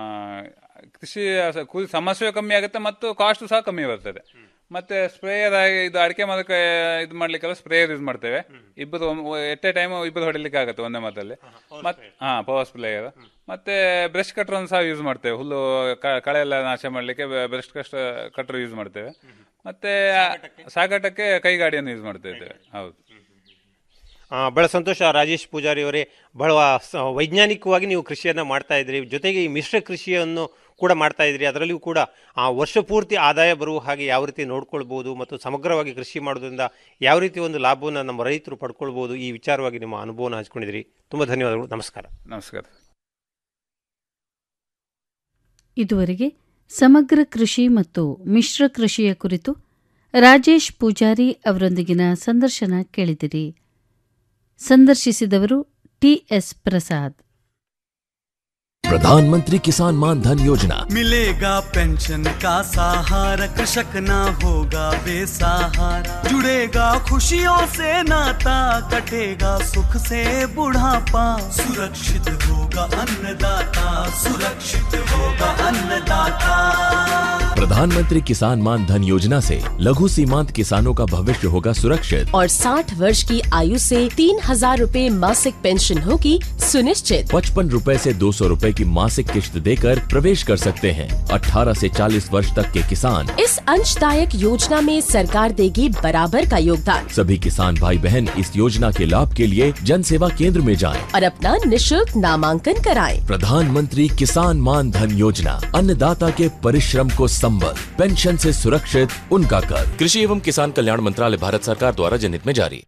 ಕೃಷಿ ಸ- ಕೂಲಿ ಸಮಸ್ಯೆ ಕಮ್ಮಿ ಆಗುತ್ತೆ ಮತ್ತು ಕಾಸ್ಟ್ ಸಹ ಕಮ್ಮಿ ಬರ್ತದೆ ಮತ್ತೆ ಸ್ಪ್ರೇಯರ್ ಆಗಿ ಇದು ಅಡಿಕೆ ಮರಕ್ಕೆ ಇದು ಮಾಡ್ಲಿಕ್ಕೆಲ್ಲ ಸ್ಪ್ರೇಯರ್ ಯೂಸ್ ಮಾಡ್ತೇವೆ ಇಬ್ಬರು ಎಟ್ ಎ ಟೈಮ್ ಇಬ್ಬರು ಹೊಡಿಲಿಕ್ಕೆ ಆಗುತ್ತೆ ಒಂದೇ ಮಾತಲ್ಲಿ ಮತ್ ಹಾ ಪವರ್ ಸ್ಪ್ರೇಯರ್ ಮತ್ತೆ ಬ್ರಷ್ ಕಟ್ರ್ ಸಹ ಯೂಸ್ ಮಾಡ್ತೇವೆ ಹುಲ್ಲು ಕ- ಕಳೆ ಎಲ್ಲ ನಾಶ ಮಾಡ್ಲಿಕ್ಕೆ ಬ್ರಷ್ ಕಷ್ಟ ಕಟ್ರ್ ಯೂಸ್ ಮಾಡ್ತೇವೆ ಮತ್ತೆ ಸಾಗಾಟಕ್ಕೆ ಕೈಗಾಡಿಯನ್ನು ಯೂಸ್ ಮಾಡ್ತಾ ಇದ್ದೇವೆ ಹೌದು ಆ, ಬಹಳ ಸಂತೋಷ ರಾಜೇಶ್ ಪೂಜಾರಿ ಅವರೇ ಬಹಳ ಸ- ವೈಜ್ಞಾನಿಕವಾಗಿ ನೀವು ಕೃಷಿಯನ್ನು ಮಾಡ್ತಾ ಇದ್ರಿ ಜೊತೆಗೆ ಈ ಮಿಶ್ರ ಕೃಷಿಯನ್ನು ಕೂಡ ಮಾಡ್ತಾ ಇದ್ರಿ ಅದರಲ್ಲಿಯೂ ಕೂಡ ಆ ವರ್ಷ ಪೂರ್ತಿ ಆದಾಯ ಬರುವ ಹಾಗೆ ಯಾವ ರೀತಿ ನೋಡ್ಕೊಳ್ಬೋದು ಮತ್ತು ಸಮಗ್ರವಾಗಿ ಕೃಷಿ ಮಾಡೋದ್ರಿಂದ ಯಾವ ರೀತಿ ಒಂದು ಲಾಭವನ್ನು ನಮ್ಮ ರೈತರು ಪಡ್ಕೊಳ್ಬೋದು ಈ ವಿಚಾರವಾಗಿ ನಿಮ್ಮ ಅನುಭವನ ಹಂಚ್ಕೊಂಡಿದ್ರಿ ತುಂಬ ಧನ್ಯವಾದಗಳು ನಮಸ್ಕಾರ ನಮಸ್ಕಾರ ಇದುವರೆಗೆ ಸಮಗ್ರ ಕೃಷಿ ಮತ್ತು ಮಿಶ್ರ ಕೃಷಿಯ ಕುರಿತು ರಾಜೇಶ್ ಪೂಜಾರಿ ಅವರೊಂದಿಗಿನ ಸಂದರ್ಶನ ಕೇಳಿದಿರಿ ಸಂದರ್ಶಿಸಿದವರು ಟಿಎಸ್ ಪ್ರಸಾದ್ प्रधानमंत्री किसान मान धन योजना मिलेगा पेंशन का सहारा कृषक ना होगा बेसहारा जुड़ेगा खुशियों से नाता कटेगा सुख से बुढ़ापा सुरक्षित होगा अन्नदाता सुरक्षित होगा अन्नदाता प्रधानमंत्री किसान मान धन योजना से लघु सीमांत किसानों का भविष्य होगा सुरक्षित और 60 वर्ष की आयु से तीन हजार रूपए मासिक पेंशन होगी सुनिश्चित पचपन रूपए ऐसी दो सौ रूपए की मासिक किश्त देकर प्रवेश कर सकते हैं 18 से 40 वर्ष तक के किसान इस अंशदायक योजना में सरकार देगी बराबर का योगदान सभी किसान भाई बहन इस योजना के लाभ के लिए जन सेवा केंद्र में जाएं। और अपना निशुल्क नामांकन कराएं। प्रधानमंत्री किसान मान धन योजना अन्नदाता के परिश्रम को संबल पेंशन से सुरक्षित उनका कर कृषि एवं किसान कल्याण मंत्रालय भारत सरकार द्वारा जनहित में जारी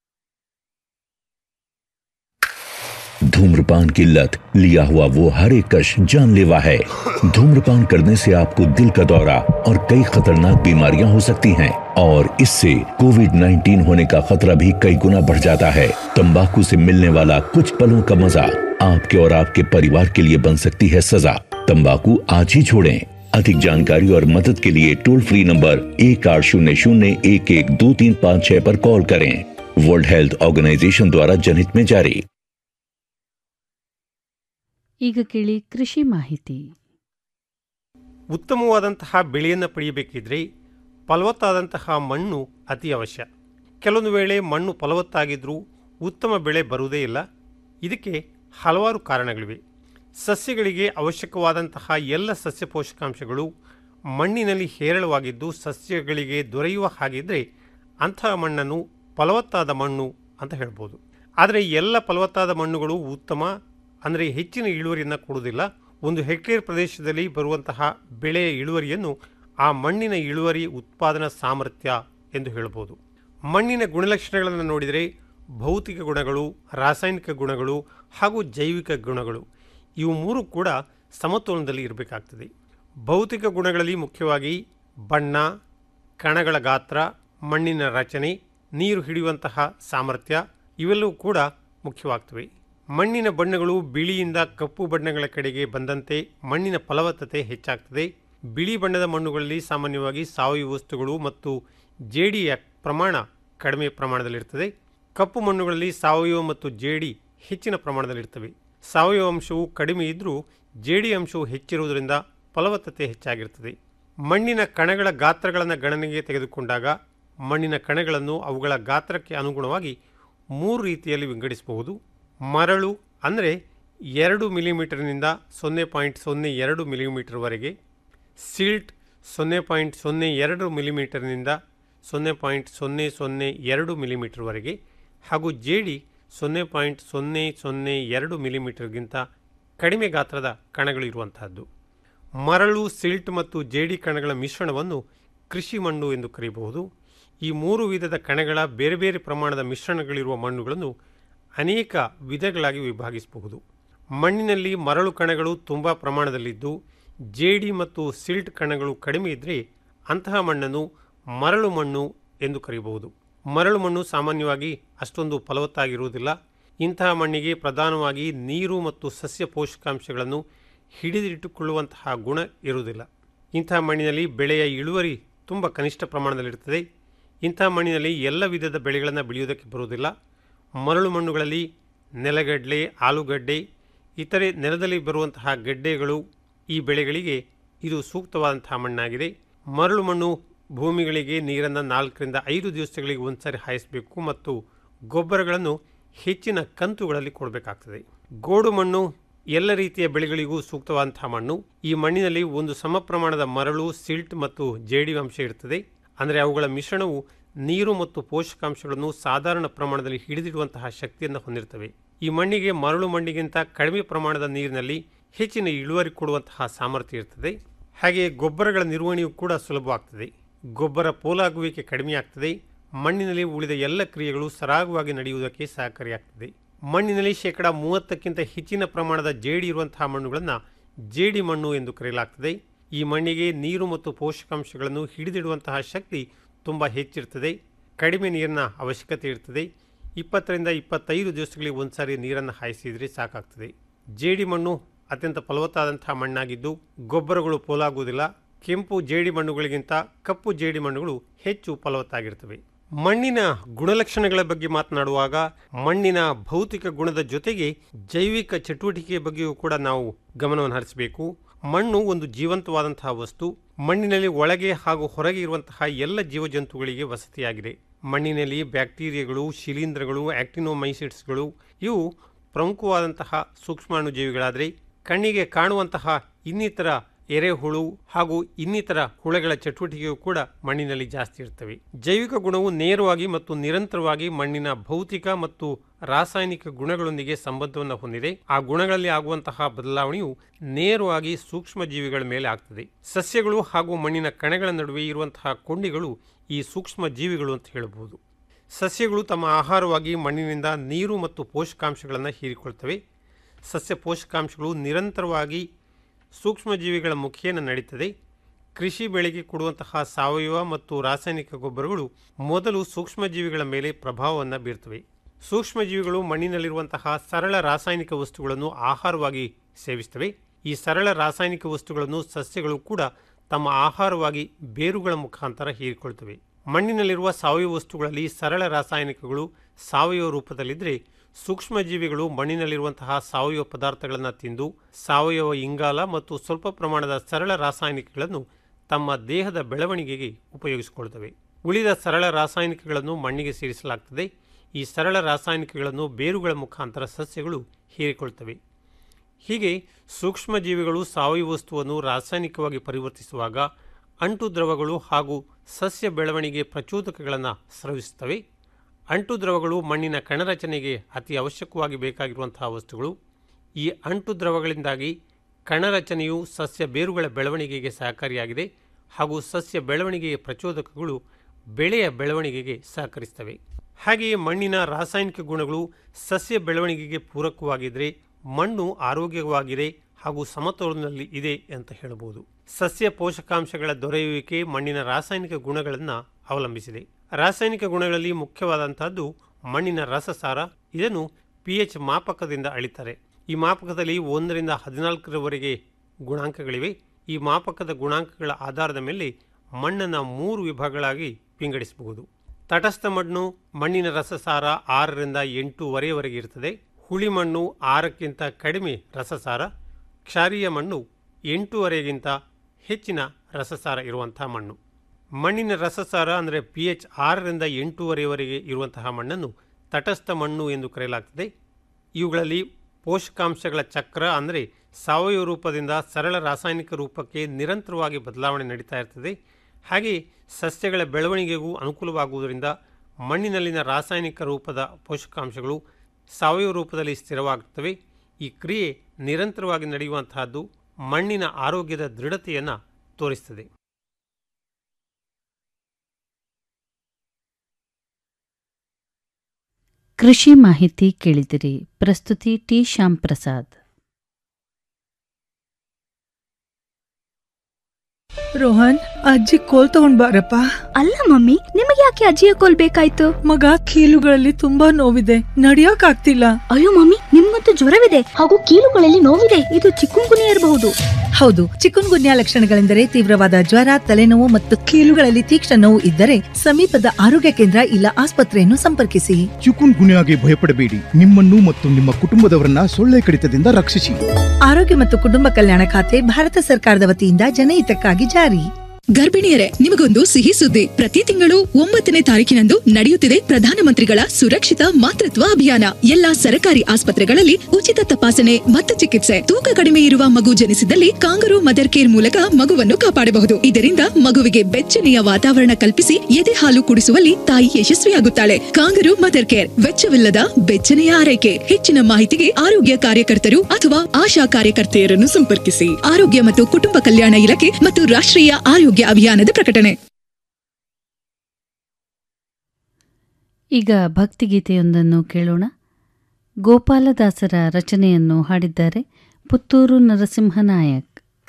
धूम्रपान की लत लिया हुआ वो हर एक कश जानलेवा है धूम्रपान करने से आपको दिल का दौरा और कई खतरनाक बीमारियां हो सकती हैं और इससे कोविड 19 होने का खतरा भी कई गुना बढ़ जाता है तंबाकू से मिलने वाला कुछ पलों का मजा आपके और आपके परिवार के लिए बन सकती है सजा तंबाकू आज ही छोड़ें अधिक जानकारी और मदद के लिए टोल फ्री नंबर एक आठ शून्य शून्य एक एक दो तीन पाँच छह पर कॉल करें वर्ल्ड हेल्थ ऑर्गेनाइजेशन द्वारा जनहित में जारी ಈಗ ಕೇಳಿ ಕೃಷಿ ಮಾಹಿತಿ ಉತ್ತಮವಾದಂತಹ ಬೆಳೆಯನ್ನು ಪಡೆಯಬೇಕಿದ್ರೆ ಫಲವತ್ತಾದಂತಹ ಮಣ್ಣು ಅತಿ ಅವಶ್ಯ ಕೆಲವೊಂದು ವೇಳೆ ಮಣ್ಣು ಫಲವತ್ತಾಗಿದ್ದರೂ ಉತ್ತಮ ಬೆಳೆ ಬರುವುದೇ ಇಲ್ಲ ಇದಕ್ಕೆ ಹಲವಾರು ಕಾರಣಗಳಿವೆ ಸಸ್ಯಗಳಿಗೆ ಅವಶ್ಯಕವಾದಂತಹ ಎಲ್ಲ ಸಸ್ಯ ಪೋಷಕಾಂಶಗಳು ಮಣ್ಣಿನಲ್ಲಿ ಹೇರಳವಾಗಿದ್ದು ಸಸ್ಯಗಳಿಗೆ ದೊರೆಯುವ ಹಾಗಿದ್ದರೆ ಅಂತಹ ಮಣ್ಣನ್ನು ಫಲವತ್ತಾದ ಮಣ್ಣು ಅಂತ ಹೇಳ್ಬೋದು ಆದರೆ ಎಲ್ಲ ಫಲವತ್ತಾದ ಮಣ್ಣುಗಳು ಉತ್ತಮ ಅಂದರೆ ಹೆಚ್ಚಿನ ಇಳುವರಿಯನ್ನು ಕೊಡುವುದಿಲ್ಲ ಒಂದು ಹೆಕ್ಟೇರ್ ಪ್ರದೇಶದಲ್ಲಿ ಬರುವಂತಹ ಬೆಳೆಯ ಇಳುವರಿಯನ್ನು ಆ ಮಣ್ಣಿನ ಇಳುವರಿ ಉತ್ಪಾದನಾ ಸಾಮರ್ಥ್ಯ ಎಂದು ಹೇಳ್ಬೋದು ಮಣ್ಣಿನ ಗುಣಲಕ್ಷಣಗಳನ್ನು ನೋಡಿದರೆ ಭೌತಿಕ ಗುಣಗಳು ರಾಸಾಯನಿಕ ಗುಣಗಳು ಹಾಗೂ ಜೈವಿಕ ಗುಣಗಳು ಇವು ಮೂರು ಕೂಡ ಸಮತೋಲನದಲ್ಲಿ ಇರಬೇಕಾಗ್ತದೆ ಭೌತಿಕ ಗುಣಗಳಲ್ಲಿ ಮುಖ್ಯವಾಗಿ ಬಣ್ಣ ಕಣಗಳ ಗಾತ್ರ ಮಣ್ಣಿನ ರಚನೆ ನೀರು ಹಿಡಿಯುವಂತಹ ಸಾಮರ್ಥ್ಯ ಇವೆಲ್ಲವೂ ಕೂಡ ಮುಖ್ಯವಾಗ್ತವೆ ಮಣ್ಣಿನ ಬಣ್ಣಗಳು ಬಿಳಿಯಿಂದ ಕಪ್ಪು ಬಣ್ಣಗಳ ಕಡೆಗೆ ಬಂದಂತೆ ಮಣ್ಣಿನ ಫಲವತ್ತತೆ ಹೆಚ್ಚಾಗ್ತದೆ ಬಿಳಿ ಬಣ್ಣದ ಮಣ್ಣುಗಳಲ್ಲಿ ಸಾಮಾನ್ಯವಾಗಿ ಸಾವಯವ ವಸ್ತುಗಳು ಮತ್ತು ಜೇಡಿಯ ಪ್ರಮಾಣ ಕಡಿಮೆ ಪ್ರಮಾಣದಲ್ಲಿರ್ತದೆ ಕಪ್ಪು ಮಣ್ಣುಗಳಲ್ಲಿ ಸಾವಯವ ಮತ್ತು ಜೇಡಿ ಹೆಚ್ಚಿನ ಪ್ರಮಾಣದಲ್ಲಿರ್ತವೆ ಸಾವಯವ ಅಂಶವು ಕಡಿಮೆ ಇದ್ದರೂ ಜೇಡಿ ಅಂಶವು ಹೆಚ್ಚಿರುವುದರಿಂದ ಫಲವತ್ತತೆ ಹೆಚ್ಚಾಗಿರ್ತದೆ ಮಣ್ಣಿನ ಕಣಗಳ ಗಾತ್ರಗಳನ್ನು ಗಣನೆಗೆ ತೆಗೆದುಕೊಂಡಾಗ ಮಣ್ಣಿನ ಕಣಗಳನ್ನು ಅವುಗಳ ಗಾತ್ರಕ್ಕೆ ಅನುಗುಣವಾಗಿ ಮೂರು ರೀತಿಯಲ್ಲಿ ವಿಂಗಡಿಸಬಹುದು ಮರಳು ಅಂದರೆ ಎರಡು ಮಿಲಿಮೀಟರ್ನಿಂದ ಸೊನ್ನೆ ಪಾಯಿಂಟ್ ಸೊನ್ನೆ ಎರಡು ಮಿಲಿಮೀಟರ್ವರೆಗೆ ಸಿಲ್ಟ್ ಸೊನ್ನೆ ಪಾಯಿಂಟ್ ಸೊನ್ನೆ ಎರಡು ಮಿಲಿಮೀಟರ್ನಿಂದ ಸೊನ್ನೆ ಪಾಯಿಂಟ್ ಸೊನ್ನೆ ಸೊನ್ನೆ ಎರಡು ಮಿಲಿಮೀಟರ್ವರೆಗೆ ಹಾಗೂ ಜೇಡಿ ಸೊನ್ನೆ ಪಾಯಿಂಟ್ ಸೊನ್ನೆ ಸೊನ್ನೆ ಎರಡು ಮಿಲಿಮೀಟರ್ಗಿಂತ ಕಡಿಮೆ ಗಾತ್ರದ ಕಣಗಳು ಇರುವಂತಹದ್ದು ಮರಳು ಸಿಲ್ಟ್ ಮತ್ತು ಜೇಡಿ ಕಣಗಳ ಮಿಶ್ರಣವನ್ನು ಕೃಷಿ ಮಣ್ಣು ಎಂದು ಕರೆಯಬಹುದು ಈ ಮೂರು ವಿಧದ ಕಣಗಳ ಬೇರೆ ಬೇರೆ ಪ್ರಮಾಣದ ಮಿಶ್ರಣಗಳಿರುವ ಮಣ್ಣುಗಳನ್ನು ಅನೇಕ ವಿಧಗಳಾಗಿ ವಿಭಾಗಿಸಬಹುದು ಮಣ್ಣಿನಲ್ಲಿ ಮರಳು ಕಣಗಳು ತುಂಬ ಪ್ರಮಾಣದಲ್ಲಿದ್ದು ಜೇಡಿ ಮತ್ತು ಸಿಲ್ಟ್ ಕಣಗಳು ಕಡಿಮೆ ಇದ್ದರೆ ಅಂತಹ ಮಣ್ಣನ್ನು ಮರಳು ಮಣ್ಣು ಎಂದು ಕರೆಯಬಹುದು ಮರಳು ಮಣ್ಣು ಸಾಮಾನ್ಯವಾಗಿ ಅಷ್ಟೊಂದು ಫಲವತ್ತಾಗಿರುವುದಿಲ್ಲ ಇಂತಹ ಮಣ್ಣಿಗೆ ಪ್ರಧಾನವಾಗಿ ನೀರು ಮತ್ತು ಸಸ್ಯ ಪೋಷಕಾಂಶಗಳನ್ನು ಹಿಡಿದಿಟ್ಟುಕೊಳ್ಳುವಂತಹ ಗುಣ ಇರುವುದಿಲ್ಲ ಇಂತಹ ಮಣ್ಣಿನಲ್ಲಿ ಬೆಳೆಯ ಇಳುವರಿ ತುಂಬ ಕನಿಷ್ಠ ಪ್ರಮಾಣದಲ್ಲಿರುತ್ತದೆ ಇಂತಹ ಮಣ್ಣಿನಲ್ಲಿ ಎಲ್ಲ ವಿಧದ ಬೆಳೆಗಳನ್ನು ಬೆಳೆಯುವುದಕ್ಕೆ ಬರುವುದಿಲ್ಲ ಮರಳು ಮಣ್ಣುಗಳಲ್ಲಿ ನೆಲಗಡಲೆ ಆಲೂಗಡ್ಡೆ ಇತರೆ ನೆಲದಲ್ಲಿ ಬರುವಂತಹ ಗಡ್ಡೆಗಳು ಈ ಬೆಳೆಗಳಿಗೆ ಇದು ಸೂಕ್ತವಾದಂತಹ ಮಣ್ಣಾಗಿದೆ ಮರಳು ಮಣ್ಣು ಭೂಮಿಗಳಿಗೆ ನೀರನ್ನು ನಾಲ್ಕರಿಂದ ಐದು ದಿವಸಗಳಿಗೆ ಒಂದ್ಸರಿ ಹಾಯಿಸಬೇಕು ಮತ್ತು ಗೊಬ್ಬರಗಳನ್ನು ಹೆಚ್ಚಿನ ಕಂತುಗಳಲ್ಲಿ ಕೊಡಬೇಕಾಗ್ತದೆ ಗೋಡು ಮಣ್ಣು ಎಲ್ಲ ರೀತಿಯ ಬೆಳೆಗಳಿಗೂ ಸೂಕ್ತವಾದಂತಹ ಮಣ್ಣು ಈ ಮಣ್ಣಿನಲ್ಲಿ ಒಂದು ಸಮ ಪ್ರಮಾಣದ ಮರಳು ಸಿಲ್ಟ್ ಮತ್ತು ಜೇಡಿ ಅಂಶ ಇರ್ತದೆ ಅಂದರೆ ಅವುಗಳ ಮಿಶ್ರಣವು ನೀರು ಮತ್ತು ಪೋಷಕಾಂಶಗಳನ್ನು ಸಾಧಾರಣ ಪ್ರಮಾಣದಲ್ಲಿ ಹಿಡಿದಿಡುವಂತಹ ಶಕ್ತಿಯನ್ನು ಹೊಂದಿರ್ತವೆ ಈ ಮಣ್ಣಿಗೆ ಮರಳು ಮಣ್ಣಿಗಿಂತ ಕಡಿಮೆ ಪ್ರಮಾಣದ ನೀರಿನಲ್ಲಿ ಹೆಚ್ಚಿನ ಇಳುವರಿ ಕೊಡುವಂತಹ ಸಾಮರ್ಥ್ಯ ಇರ್ತದೆ ಹಾಗೆಯೇ ಗೊಬ್ಬರಗಳ ನಿರ್ವಹಣೆಯೂ ಕೂಡ ಸುಲಭವಾಗ್ತದೆ ಗೊಬ್ಬರ ಪೋಲಾಗುವಿಕೆ ಕಡಿಮೆಯಾಗ್ತದೆ ಮಣ್ಣಿನಲ್ಲಿ ಉಳಿದ ಎಲ್ಲ ಕ್ರಿಯೆಗಳು ಸರಾಗವಾಗಿ ನಡೆಯುವುದಕ್ಕೆ ಸಹಕಾರಿಯಾಗ್ತದೆ ಮಣ್ಣಿನಲ್ಲಿ ಶೇಕಡ ಮೂವತ್ತಕ್ಕಿಂತ ಹೆಚ್ಚಿನ ಪ್ರಮಾಣದ ಜೇಡಿ ಇರುವಂತಹ ಮಣ್ಣುಗಳನ್ನು ಜೇಡಿ ಮಣ್ಣು ಎಂದು ಕರೆಯಲಾಗ್ತದೆ ಈ ಮಣ್ಣಿಗೆ ನೀರು ಮತ್ತು ಪೋಷಕಾಂಶಗಳನ್ನು ಹಿಡಿದಿಡುವಂತಹ ಶಕ್ತಿ ತುಂಬ ಹೆಚ್ಚಿರ್ತದೆ ಕಡಿಮೆ ನೀರಿನ ಅವಶ್ಯಕತೆ ಇರ್ತದೆ ಇಪ್ಪತ್ತರಿಂದ ಇಪ್ಪತ್ತೈದು ದಿವಸಗಳಿಗೆ ಒಂದ್ಸಾರಿ ನೀರನ್ನು ಹಾಯಿಸಿದರೆ ಸಾಕಾಗ್ತದೆ ಜೇಡಿ ಮಣ್ಣು ಅತ್ಯಂತ ಫಲವತ್ತಾದಂತಹ ಮಣ್ಣಾಗಿದ್ದು ಗೊಬ್ಬರಗಳು ಪೋಲಾಗುವುದಿಲ್ಲ ಕೆಂಪು ಜೇಡಿ ಮಣ್ಣುಗಳಿಗಿಂತ ಕಪ್ಪು ಜೇಡಿ ಮಣ್ಣುಗಳು ಹೆಚ್ಚು ಫಲವತ್ತಾಗಿರ್ತವೆ ಮಣ್ಣಿನ ಗುಣಲಕ್ಷಣಗಳ ಬಗ್ಗೆ ಮಾತನಾಡುವಾಗ ಮಣ್ಣಿನ ಭೌತಿಕ ಗುಣದ ಜೊತೆಗೆ ಜೈವಿಕ ಚಟುವಟಿಕೆಯ ಬಗ್ಗೆಯೂ ಕೂಡ ನಾವು ಗಮನವನ್ನು ಹರಿಸಬೇಕು ಮಣ್ಣು ಒಂದು ಜೀವಂತವಾದಂತಹ ವಸ್ತು ಮಣ್ಣಿನಲ್ಲಿ ಒಳಗೆ ಹಾಗೂ ಹೊರಗೆ ಇರುವಂತಹ ಎಲ್ಲ ಜೀವಜಂತುಗಳಿಗೆ ವಸತಿಯಾಗಿದೆ ಮಣ್ಣಿನಲ್ಲಿ ಬ್ಯಾಕ್ಟೀರಿಯಾಗಳು ಶಿಲೀಂಧ್ರಗಳು ಆಕ್ಟಿನೋಮೈಸಿಟ್ಸ್ಗಳು ಇವು ಪ್ರಮುಖವಾದಂತಹ ಸೂಕ್ಷ್ಮಾಣುಜೀವಿಗಳಾದರೆ ಕಣ್ಣಿಗೆ ಕಾಣುವಂತಹ ಇನ್ನಿತರ ಎರೆಹುಳು ಹಾಗೂ ಇನ್ನಿತರ ಹುಳಗಳ ಚಟುವಟಿಕೆಯೂ ಕೂಡ ಮಣ್ಣಿನಲ್ಲಿ ಜಾಸ್ತಿ ಇರ್ತವೆ ಜೈವಿಕ ಗುಣವು ನೇರವಾಗಿ ಮತ್ತು ನಿರಂತರವಾಗಿ ಮಣ್ಣಿನ ಭೌತಿಕ ಮತ್ತು ರಾಸಾಯನಿಕ ಗುಣಗಳೊಂದಿಗೆ ಸಂಬಂಧವನ್ನು ಹೊಂದಿದೆ ಆ ಗುಣಗಳಲ್ಲಿ ಆಗುವಂತಹ ಬದಲಾವಣೆಯು ನೇರವಾಗಿ ಸೂಕ್ಷ್ಮ ಜೀವಿಗಳ ಮೇಲೆ ಆಗ್ತದೆ ಸಸ್ಯಗಳು ಹಾಗೂ ಮಣ್ಣಿನ ಕಣಗಳ ನಡುವೆ ಇರುವಂತಹ ಕೊಂಡಿಗಳು ಈ ಸೂಕ್ಷ್ಮ ಜೀವಿಗಳು ಅಂತ ಹೇಳಬಹುದು ಸಸ್ಯಗಳು ತಮ್ಮ ಆಹಾರವಾಗಿ ಮಣ್ಣಿನಿಂದ ನೀರು ಮತ್ತು ಪೋಷಕಾಂಶಗಳನ್ನು ಹೀರಿಕೊಳ್ತವೆ ಸಸ್ಯ ಪೋಷಕಾಂಶಗಳು ನಿರಂತರವಾಗಿ ಸೂಕ್ಷ್ಮಜೀವಿಗಳ ಮುಖೇನ ನಡೀತದೆ ಕೃಷಿ ಬೆಳೆಗೆ ಕೊಡುವಂತಹ ಸಾವಯವ ಮತ್ತು ರಾಸಾಯನಿಕ ಗೊಬ್ಬರಗಳು ಮೊದಲು ಸೂಕ್ಷ್ಮಜೀವಿಗಳ ಮೇಲೆ ಪ್ರಭಾವವನ್ನು ಬೀರ್ತವೆ ಸೂಕ್ಷ್ಮಜೀವಿಗಳು ಮಣ್ಣಿನಲ್ಲಿರುವಂತಹ ಸರಳ ರಾಸಾಯನಿಕ ವಸ್ತುಗಳನ್ನು ಆಹಾರವಾಗಿ ಸೇವಿಸ್ತವೆ ಈ ಸರಳ ರಾಸಾಯನಿಕ ವಸ್ತುಗಳನ್ನು ಸಸ್ಯಗಳು ಕೂಡ ತಮ್ಮ ಆಹಾರವಾಗಿ ಬೇರುಗಳ ಮುಖಾಂತರ ಹೀರಿಕೊಳ್ತವೆ ಮಣ್ಣಿನಲ್ಲಿರುವ ಸಾವಯವ ವಸ್ತುಗಳಲ್ಲಿ ಸರಳ ರಾಸಾಯನಿಕಗಳು ಸಾವಯವ ರೂಪದಲ್ಲಿದ್ದರೆ ಸೂಕ್ಷ್ಮಜೀವಿಗಳು ಮಣ್ಣಿನಲ್ಲಿರುವಂತಹ ಸಾವಯವ ಪದಾರ್ಥಗಳನ್ನು ತಿಂದು ಸಾವಯವ ಇಂಗಾಲ ಮತ್ತು ಸ್ವಲ್ಪ ಪ್ರಮಾಣದ ಸರಳ ರಾಸಾಯನಿಕಗಳನ್ನು ತಮ್ಮ ದೇಹದ ಬೆಳವಣಿಗೆಗೆ ಉಪಯೋಗಿಸಿಕೊಳ್ತವೆ ಉಳಿದ ಸರಳ ರಾಸಾಯನಿಕಗಳನ್ನು ಮಣ್ಣಿಗೆ ಸೇರಿಸಲಾಗ್ತದೆ ಈ ಸರಳ ರಾಸಾಯನಿಕಗಳನ್ನು ಬೇರುಗಳ ಮುಖಾಂತರ ಸಸ್ಯಗಳು ಹೀರಿಕೊಳ್ತವೆ ಹೀಗೆ ಸೂಕ್ಷ್ಮಜೀವಿಗಳು ಸಾವಯವ ವಸ್ತುವನ್ನು ರಾಸಾಯನಿಕವಾಗಿ ಪರಿವರ್ತಿಸುವಾಗ ಅಂಟು ದ್ರವಗಳು ಹಾಗೂ ಸಸ್ಯ ಬೆಳವಣಿಗೆ ಪ್ರಚೋದಕಗಳನ್ನು ಸ್ರವಿಸುತ್ತವೆ ಅಂಟು ದ್ರವಗಳು ಮಣ್ಣಿನ ಕಣರಚನೆಗೆ ಅತಿ ಅವಶ್ಯಕವಾಗಿ ಬೇಕಾಗಿರುವಂತಹ ವಸ್ತುಗಳು ಈ ಅಂಟು ದ್ರವಗಳಿಂದಾಗಿ ಕಣರಚನೆಯು ಸಸ್ಯ ಬೇರುಗಳ ಬೆಳವಣಿಗೆಗೆ ಸಹಕಾರಿಯಾಗಿದೆ ಹಾಗೂ ಸಸ್ಯ ಬೆಳವಣಿಗೆಯ ಪ್ರಚೋದಕಗಳು ಬೆಳೆಯ ಬೆಳವಣಿಗೆಗೆ ಸಹಕರಿಸ್ತವೆ ಹಾಗೆಯೇ ಮಣ್ಣಿನ ರಾಸಾಯನಿಕ ಗುಣಗಳು ಸಸ್ಯ ಬೆಳವಣಿಗೆಗೆ ಪೂರಕವಾಗಿದ್ದರೆ ಮಣ್ಣು ಆರೋಗ್ಯವಾಗಿದೆ ಹಾಗೂ ಸಮತೋಲನದಲ್ಲಿ ಇದೆ ಅಂತ ಹೇಳಬಹುದು ಸಸ್ಯ ಪೋಷಕಾಂಶಗಳ ದೊರೆಯುವಿಕೆ ಮಣ್ಣಿನ ರಾಸಾಯನಿಕ ಗುಣಗಳನ್ನು ಅವಲಂಬಿಸಿದೆ ರಾಸಾಯನಿಕ ಗುಣಗಳಲ್ಲಿ ಮುಖ್ಯವಾದಂತಹದ್ದು ಮಣ್ಣಿನ ರಸಸಾರ ಇದನ್ನು ಪಿ ಎಚ್ ಮಾಪಕದಿಂದ ಅಳಿತಾರೆ ಈ ಮಾಪಕದಲ್ಲಿ ಒಂದರಿಂದ ಹದಿನಾಲ್ಕರವರೆಗೆ ಗುಣಾಂಕಗಳಿವೆ ಈ ಮಾಪಕದ ಗುಣಾಂಕಗಳ ಆಧಾರದ ಮೇಲೆ ಮಣ್ಣನ್ನು ಮೂರು ವಿಭಾಗಗಳಾಗಿ ವಿಂಗಡಿಸಬಹುದು ತಟಸ್ಥ ಮಣ್ಣು ಮಣ್ಣಿನ ರಸಸಾರ ಆರರಿಂದ ಎಂಟೂವರೆಯವರೆಗೆ ಇರ್ತದೆ ಹುಳಿ ಮಣ್ಣು ಆರಕ್ಕಿಂತ ಕಡಿಮೆ ರಸಸಾರ ಕ್ಷಾರೀಯ ಮಣ್ಣು ಎಂಟೂವರೆಗಿಂತ ಹೆಚ್ಚಿನ ರಸಸಾರ ಇರುವಂತಹ ಮಣ್ಣು ಮಣ್ಣಿನ ರಸಸಾರ ಅಂದರೆ ಪಿ ಎಚ್ ಆರರಿಂದ ಎಂಟೂವರೆಯವರೆಗೆ ಇರುವಂತಹ ಮಣ್ಣನ್ನು ತಟಸ್ಥ ಮಣ್ಣು ಎಂದು ಕರೆಯಲಾಗ್ತದೆ ಇವುಗಳಲ್ಲಿ ಪೋಷಕಾಂಶಗಳ ಚಕ್ರ ಅಂದರೆ ಸಾವಯವ ರೂಪದಿಂದ ಸರಳ ರಾಸಾಯನಿಕ ರೂಪಕ್ಕೆ ನಿರಂತರವಾಗಿ ಬದಲಾವಣೆ ನಡೀತಾ ಇರ್ತದೆ ಹಾಗೆ ಸಸ್ಯಗಳ ಬೆಳವಣಿಗೆಗೂ ಅನುಕೂಲವಾಗುವುದರಿಂದ ಮಣ್ಣಿನಲ್ಲಿನ ರಾಸಾಯನಿಕ ರೂಪದ ಪೋಷಕಾಂಶಗಳು ಸಾವಯವ ರೂಪದಲ್ಲಿ ಸ್ಥಿರವಾಗುತ್ತವೆ ಈ ಕ್ರಿಯೆ ನಿರಂತರವಾಗಿ ನಡೆಯುವಂತಹದ್ದು ಮಣ್ಣಿನ ಆರೋಗ್ಯದ ದೃಢತೆಯನ್ನು ತೋರಿಸ್ತದೆ ಕೃಷಿ ಮಾಹಿತಿ ಕೇಳಿದಿರಿ ಪ್ರಸ್ತುತಿ ಟಿ ಶ್ಯಾಮ್ ಪ್ರಸಾದ್ ರೋಹನ್ ಅಜ್ಜಿ ಕೋಲ್ ತಗೊಂಡ್ ಬಾರಪ್ಪ ಅಲ್ಲ ಮಮ್ಮಿ ನಿಮಗೆ ಯಾಕೆ ಅಜ್ಜಿಯ ಕೋಲ್ ಬೇಕಾಯ್ತು ಮಗ ಕೀಲುಗಳಲ್ಲಿ ತುಂಬಾ ನೋವಿದೆ ನಡಿಯಕ್ ಆಗ್ತಿಲ್ಲ ಅಯ್ಯೋ ಮಮ್ಮಿ ನಿಮ್ಗಂತೂ ಜ್ವರವಿದೆ ಹಾಗೂ ಕೀಲುಗಳಲ್ಲಿ ನೋವಿದೆ ಇದು ಚಿಕ್ಕುಂಗುನಿ ಇರಬಹುದು ಹೌದು ಚಿಕುನ್ ಗುನ್ಯಾ ಲಕ್ಷಣಗಳೆಂದರೆ ತೀವ್ರವಾದ ಜ್ವರ ತಲೆನೋವು ಮತ್ತು ಕೀಲುಗಳಲ್ಲಿ ತೀಕ್ಷ್ಣ ನೋವು ಇದ್ದರೆ ಸಮೀಪದ ಆರೋಗ್ಯ ಕೇಂದ್ರ ಇಲ್ಲ ಆಸ್ಪತ್ರೆಯನ್ನು ಸಂಪರ್ಕಿಸಿ ಚಿಕುನ್ ಗುನ್ಯಾಗೆ ಭಯಪಡಬೇಡಿ ನಿಮ್ಮನ್ನು ಮತ್ತು ನಿಮ್ಮ ಕುಟುಂಬದವರನ್ನ ಸೊಳ್ಳೆ ಕಡಿತದಿಂದ ರಕ್ಷಿಸಿ ಆರೋಗ್ಯ ಮತ್ತು ಕುಟುಂಬ ಕಲ್ಯಾಣ ಖಾತೆ ಭಾರತ ಸರ್ಕಾರದ ವತಿಯಿಂದ ಜನಹಿತಕ್ಕಾಗಿ ಜಾರಿ ಗರ್ಭಿಣಿಯರೇ ನಿಮಗೊಂದು ಸಿಹಿ ಸುದ್ದಿ ಪ್ರತಿ ತಿಂಗಳು ಒಂಬತ್ತನೇ ತಾರೀಕಿನಂದು ನಡೆಯುತ್ತಿದೆ ಪ್ರಧಾನಮಂತ್ರಿಗಳ ಸುರಕ್ಷಿತ ಮಾತೃತ್ವ ಅಭಿಯಾನ ಎಲ್ಲಾ ಸರಕಾರಿ ಆಸ್ಪತ್ರೆಗಳಲ್ಲಿ ಉಚಿತ ತಪಾಸಣೆ ಮತ್ತು ಚಿಕಿತ್ಸೆ ತೂಕ ಕಡಿಮೆ ಇರುವ ಮಗು ಜನಿಸಿದಲ್ಲಿ ಕಾಂಗರು ಮದರ್ ಕೇರ್ ಮೂಲಕ ಮಗುವನ್ನು ಕಾಪಾಡಬಹುದು ಇದರಿಂದ ಮಗುವಿಗೆ ಬೆಚ್ಚನೆಯ ವಾತಾವರಣ ಕಲ್ಪಿಸಿ ಎದೆ ಹಾಲು ಕುಡಿಸುವಲ್ಲಿ ತಾಯಿ ಯಶಸ್ವಿಯಾಗುತ್ತಾಳೆ ಕಾಂಗರು ಮದರ್ ಕೇರ್ ವೆಚ್ಚವಿಲ್ಲದ ಬೆಚ್ಚನೆಯ ಆರೈಕೆ ಹೆಚ್ಚಿನ ಮಾಹಿತಿಗೆ ಆರೋಗ್ಯ ಕಾರ್ಯಕರ್ತರು ಅಥವಾ ಆಶಾ ಕಾರ್ಯಕರ್ತೆಯರನ್ನು ಸಂಪರ್ಕಿಸಿ ಆರೋಗ್ಯ ಮತ್ತು ಕುಟುಂಬ ಕಲ್ಯಾಣ ಇಲಾಖೆ ಮತ್ತು ರಾಷ್ಟ್ರೀಯ ಆರೋಗ್ಯ ಅಭಿಯಾನದ ಪ್ರಕಟಣೆ ಈಗ ಭಕ್ತಿಗೀತೆಯೊಂದನ್ನು ಕೇಳೋಣ ಗೋಪಾಲದಾಸರ ರಚನೆಯನ್ನು ಹಾಡಿದ್ದಾರೆ ಪುತ್ತೂರು ನರಸಿಂಹನಾಯಕ್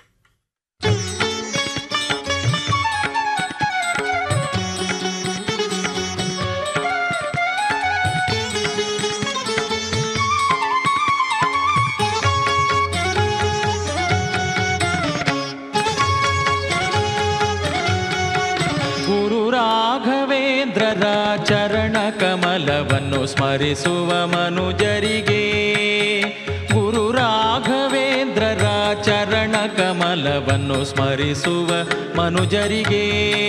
ಗುರು ರಾಘವೇಂದ್ರರ ಚರಣ ಕಮಲವನ್ನು ಸ್ಮರಿಸುವ ಮನುಜರಿಗೆ ಗುರು ರಾಘವೇಂದ್ರರ ಚರಣ ಕಮಲವನ್ನು ಸ್ಮರಿಸುವ ಮನುಜರಿಗೆ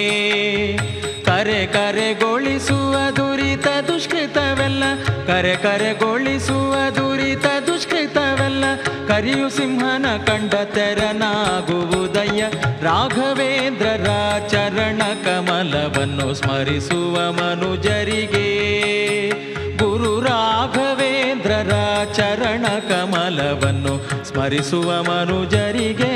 ಕರೆ ಕರೆಗೊಳಿಸುವ ದುರಿತ ದುಷ್ಕೃತವೆಲ್ಲ ಕರೆ ಕರೆಗೊಳಿಸುವ ದುರಿತ ದುಷ್ಕೃತವೆಲ್ಲ ಕರಿಯು ಸಿಂಹನ ಕಂಡ ತೆರನಾಗುವುದಯ್ಯ ರಾಘವೇಂದ್ರರ ಚರಣ ಕಮಲವನ್ನು ಸ್ಮರಿಸುವ ಮನುಜರಿಗೆ ಗುರು ರಾಘವೇಂದ್ರರ ಚರಣ ಕಮಲವನ್ನು ಸ್ಮರಿಸುವ ಮನುಜರಿಗೆ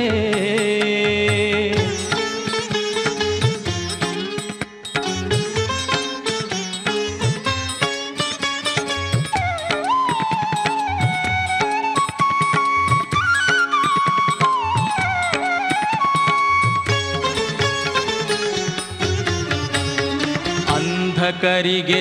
ಅಂಧಕರಿಗೆ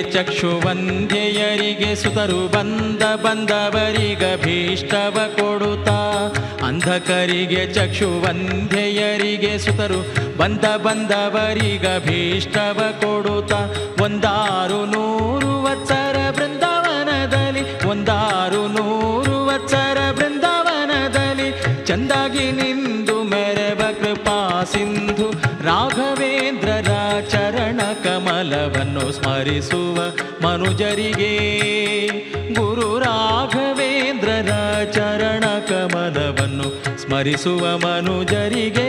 ಚಕ್ಷುವಂಧ್ಯೆಯರಿಗೆ ಸುತರು ಬಂದ ಬಂದವರಿಗ ಭೀಷ್ಟವ ಕೊಡುತ್ತಾ ಅಂಧಕರಿಗೆ ಚಕ್ಷುವಂಧೆಯರಿಗೆ ಸುತರು ಬಂದ ಬಂದವರಿಗ ಭೀಷ್ಟವ ಕೊಡುತ್ತ ಒಂದಾರು ನೂರು ವತ್ಸರ ಬೃಂದಾವನದಲ್ಲಿ ಒಂದಾರು ನೂರು ವತ್ಸರ ಬೃಂದಾವನದಲ್ಲಿ ಚಂದಾಗಿ ನಿಂದು ಮೆರವ ಕೃಪಾ ಸಿಂಧು ರಾಘವೇಂದ್ರರ ಚರಣ ಕಮಲವನ್ನು ಸ್ಮರಿಸುವ ಮನುಜರಿಗೆ ಗುರು ರಾಘವೇಂದ್ರರ ಚರಣ ಕಮಲವನ್ನು ಸ್ಮರಿಸುವ ಮನುಜರಿಗೆ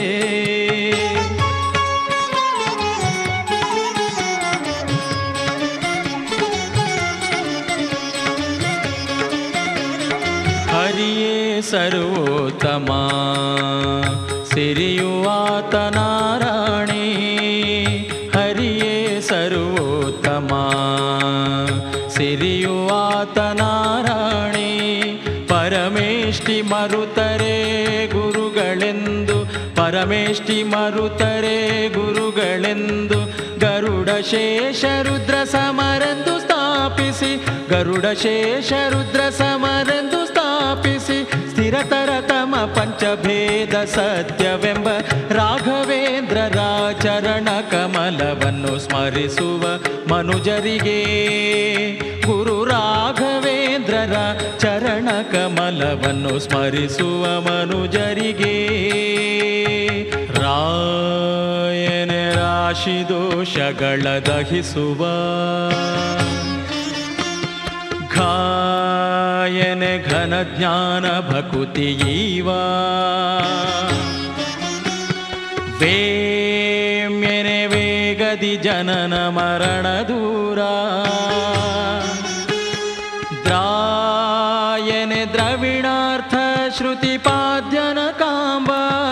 ಹರಿಯೇ ಸರ್ವೋತ್ತಮ ಸಿರಿಯುವಾತ ನಾರಾಯಣಿ ಹರಿಯೇ ಸರ್ವೋತ್ತಮ ಸಿರಿಯುವಾತ ನಾರಾಯಣಿ ಪರಮೇಷ್ಠಿ ಮರುತರೆ ಗುರುಗಳೆಂದು ಪರಮೇಷ್ಠಿ ಮರುತರೆ ಗುರುಗಳೆಂದು ಗರುಡ ಶೇಷ ರುದ್ರ ಸಮರೆಂದು ಸ್ಥಾಪಿಸಿ ಗರುಡ ಶೇಷ ರುದ್ರ ಸಮರೆಂದು ಸ್ಥಾಪಿಸಿ ಸ್ಥಿರತರ ತಮ ಪಂಚಭೇದ ಸತ್ಯವೆಂಬ ರಾಘವೇಂದ್ರರ ಚರಣ ಕಮಲವನ್ನು ಸ್ಮರಿಸುವ ಮನುಜರಿಗೆ ಗುರು ರಾಘವೇಂದ್ರರ ಚರಣ ಕಮಲವನ್ನು ಸ್ಮರಿಸುವ ಮನುಜರಿಗೆ ರಾಯನ ರಾಶಿ ದೋಷಗಳ ದಹಿಸುವ ಘಾಯನೆ ಘನ ಜ್ಞಾನ ಭಕುತಿಯೀವ ವೇಮ್ಯನೆ ವೇಗದಿ ಜನನ ಮರಣ ದೂರ ದ್ರಾಯನೆ ದ್ರವಿಣಾರ್ಥ ಶ್ರುತಿ ಪಾದ್ಯನ ಕಾಂಬ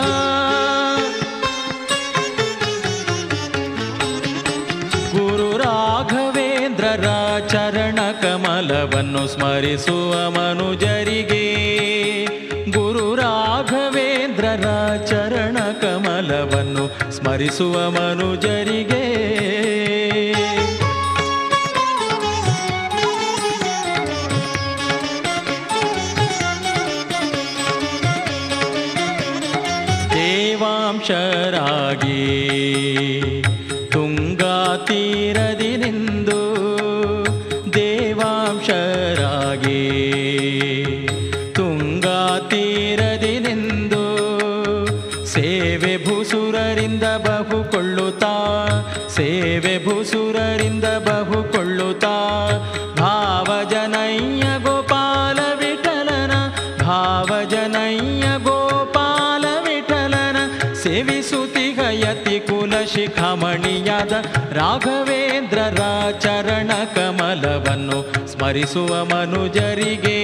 ಗುರು ರಾಘವೇಂದ್ರರ ಚರಣ ಕಮಲವನ್ನು ಸ್ಮರಿಸುವ ಮನುಜರಿಗೆ ಗುರು ರಾಘವೇಂದ್ರರ ಚರಣ ಕಮಲವನ್ನು ಸ್ಮರಿಸುವ ಮನುಜರಿಗೆ ದೇವಾಂಶರಾಗಿ ತುಂಗಾ ತೀರದಿ ನಿಂದು ದೇವಾಂಶರಾಗಿ ತುಂಗಾ ತೀರದಿ ನಿಂದು ಸೇವೆ ಭೂಸುರರಿಂದ ಬಹುಕೊಳ್ಳುತ್ತಾ ಸೇವೆ ಭೂಸುರರಿಂದ ಬಹುಕೊಳ್ಳುತ್ತಾ ಭಾವಜನಯ್ಯ ಗೋಪಾಲ ವಿಠಲನ ಭಾವಜನಯ್ಯ ಗೋಪಾಲ ವಿಠಲನ ಸೇವಿಸುತ್ತಿಗಯತಿ ಕುಲ ಶಿಖಮಣಿಯಾದ ರಾಘವೇಂದ್ರರ ಚರಣ ಕಮಲವನ್ನು ಸ್ಮರಿಸುವ ಮನುಜರಿಗೆ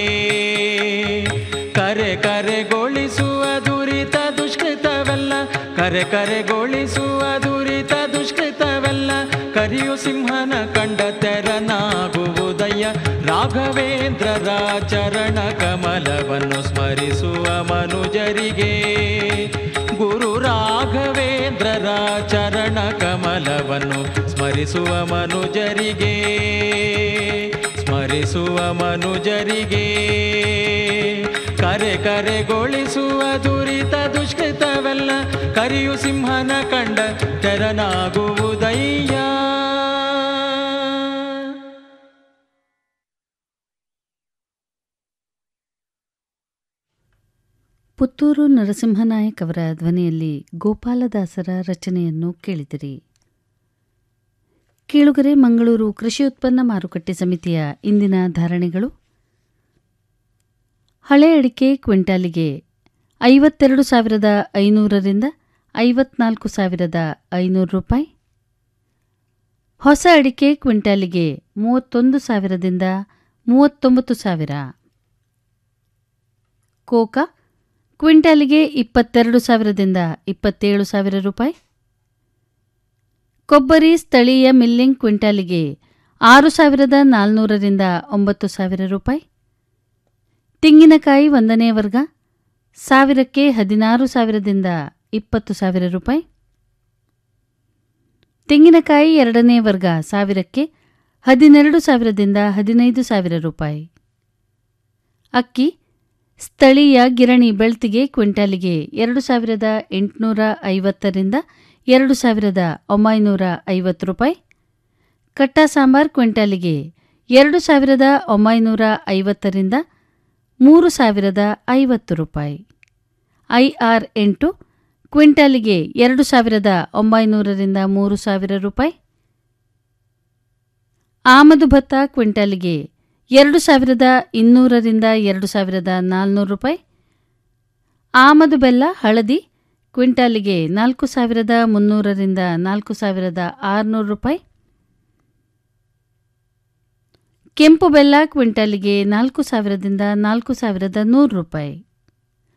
ಕರೆ ಕರೆಗೊಳಿಸುವ ದುರಿತ ದುಷ್ಕೃತವೆಲ್ಲ ಕರೆ ಕರೆಗೊಳಿಸುವ ದುರಿತ ದುಷ್ಕೃತವೆಲ್ಲ ಕರಿಯು ಸಿಂಹನ ಕಂಡ ತೆರನಾಗುವುದಯ್ಯ ರಾಘವೇಂದ್ರರ ಚರಣ ಕಮಲವನ್ನು ಸ್ಮರಿಸುವ ಮನುಜರಿಗೆ ಗುರು ರಾಘವೇಂದ್ರರ ಚರಣ ಕಮಲವನ್ನು ಸ್ಮರಿಸುವ ಮನುಜರಿಗೆ ಸ್ಮರಿಸುವ ಮನುಜರಿಗೆ ಕರೆ ಕರೆಗೊಳಿಸುವ ದುರಿತ ದುಷ್ಕೃತವೆಲ್ಲ ಕರಿಯು ಸಿಂಹನ ಕಂಡ ತೆರನಾಗುವುದಯ್ಯ ಪುತ್ತೂರು ನರಸಿಂಹನಾಯಕ್ ಅವರ ಧ್ವನಿಯಲ್ಲಿ ಗೋಪಾಲದಾಸರ ರಚನೆಯನ್ನು ಕೇಳಿದಿರಿ ಕೇಳುಗರೆ ಮಂಗಳೂರು ಕೃಷಿ ಉತ್ಪನ್ನ ಮಾರುಕಟ್ಟೆ ಸಮಿತಿಯ ಇಂದಿನ ಧಾರಣೆಗಳು ಹಳೆ ಅಡಿಕೆ ಕ್ವಿಂಟಾಲಿಗೆ ಐವತ್ತೆರಡು ಸಾವಿರದ ಐನೂರರಿಂದ ಐವತ್ನಾಲ್ಕು ಸಾವಿರದ ಐನೂರು ರೂಪಾಯಿ ಹೊಸ ಅಡಿಕೆ ಕ್ವಿಂಟಾಲಿಗೆ ಮೂವತ್ತೊಂದು ಸಾವಿರದಿಂದ ಮೂವತ್ತೊಂಬತ್ತು ಸಾವಿರ ಕೋಕಾ ಕ್ವಿಂಟಾಲಿಗೆ ಇಪ್ಪತ್ತೆರಡು ಸಾವಿರದಿಂದ ಇಪ್ಪತ್ತೇಳು ಸಾವಿರ ರೂಪಾಯಿ ಕೊಬ್ಬರಿ ಸ್ಥಳೀಯ ಮಿಲ್ಲಿಂಗ್ ಕ್ವಿಂಟಾಲಿಗೆ ಆರು ಸಾವಿರದ ನಾಲ್ನೂರರಿಂದ ಒಂಬತ್ತು ಸಾವಿರ ರೂಪಾಯಿ ತೆಂಗಿನಕಾಯಿ ಒಂದನೇ ವರ್ಗ ಸಾವಿರಕ್ಕೆ ಹದಿನಾರು ಸಾವಿರದಿಂದ ಇಪ್ಪತ್ತು ಸಾವಿರ ರೂಪಾಯಿ ತೆಂಗಿನಕಾಯಿ ಎರಡನೇ ವರ್ಗ ಸಾವಿರಕ್ಕೆ ಹದಿನೆರಡು ಸಾವಿರದಿಂದ ಹದಿನೈದು ಸಾವಿರ ರೂಪಾಯಿ ಅಕ್ಕಿ ಸ್ಥಳೀಯ ಗಿರಣಿ ಬೆಳ್ತಿಗೆ ಕ್ವಿಂಟಾಲಿಗೆ ಎರಡು ಸಾವಿರದ ಎಂಟುನೂರ ಐವತ್ತರಿಂದ ಎರಡು ಸಾವಿರದ ಒಂಬೈನೂರ ಐವತ್ತು ರೂಪಾಯಿ ಕಟ್ಟ ಸಾಂಬಾರ್ ಕ್ವಿಂಟಾಲಿಗೆ ಎರಡು ಸಾವಿರದ ಒಂಬೈನೂರ ಐವತ್ತರಿಂದ ಮೂರು ಸಾವಿರದ ಐವತ್ತು ರೂಪಾಯಿ ಐಆರ್ ಎಂಟು ಕ್ವಿಂಟಾಲಿಗೆ ಎರಡು ಸಾವಿರದ ಒಂಬೈನೂರರಿಂದ ಮೂರು ಸಾವಿರ ರೂಪಾಯಿ ಆಮದು ಭತ್ತ ಕ್ವಿಂಟಾಲಿಗೆ ಎರಡು ಸಾವಿರದ ಇನ್ನೂರರಿಂದ ಎರಡು ಸಾವಿರದ ನಾಲ್ನೂರು ರೂಪಾಯಿ ಆಮದು ಬೆಲ್ಲ ಹಳದಿ ಕ್ವಿಂಟಾಲಿಗೆ ನಾಲ್ಕು ಸಾವಿರದ ಮುನ್ನೂರರಿಂದ ನಾಲ್ಕು ಸಾವಿರದ ಆರುನೂರು ರೂಪಾಯಿ ಕೆಂಪು ಬೆಲ್ಲ ಕ್ವಿಂಟಾಲಿಗೆ ನಾಲ್ಕು ಸಾವಿರದಿಂದ ನಾಲ್ಕು ಸಾವಿರದ ನೂರು ರೂಪಾಯಿ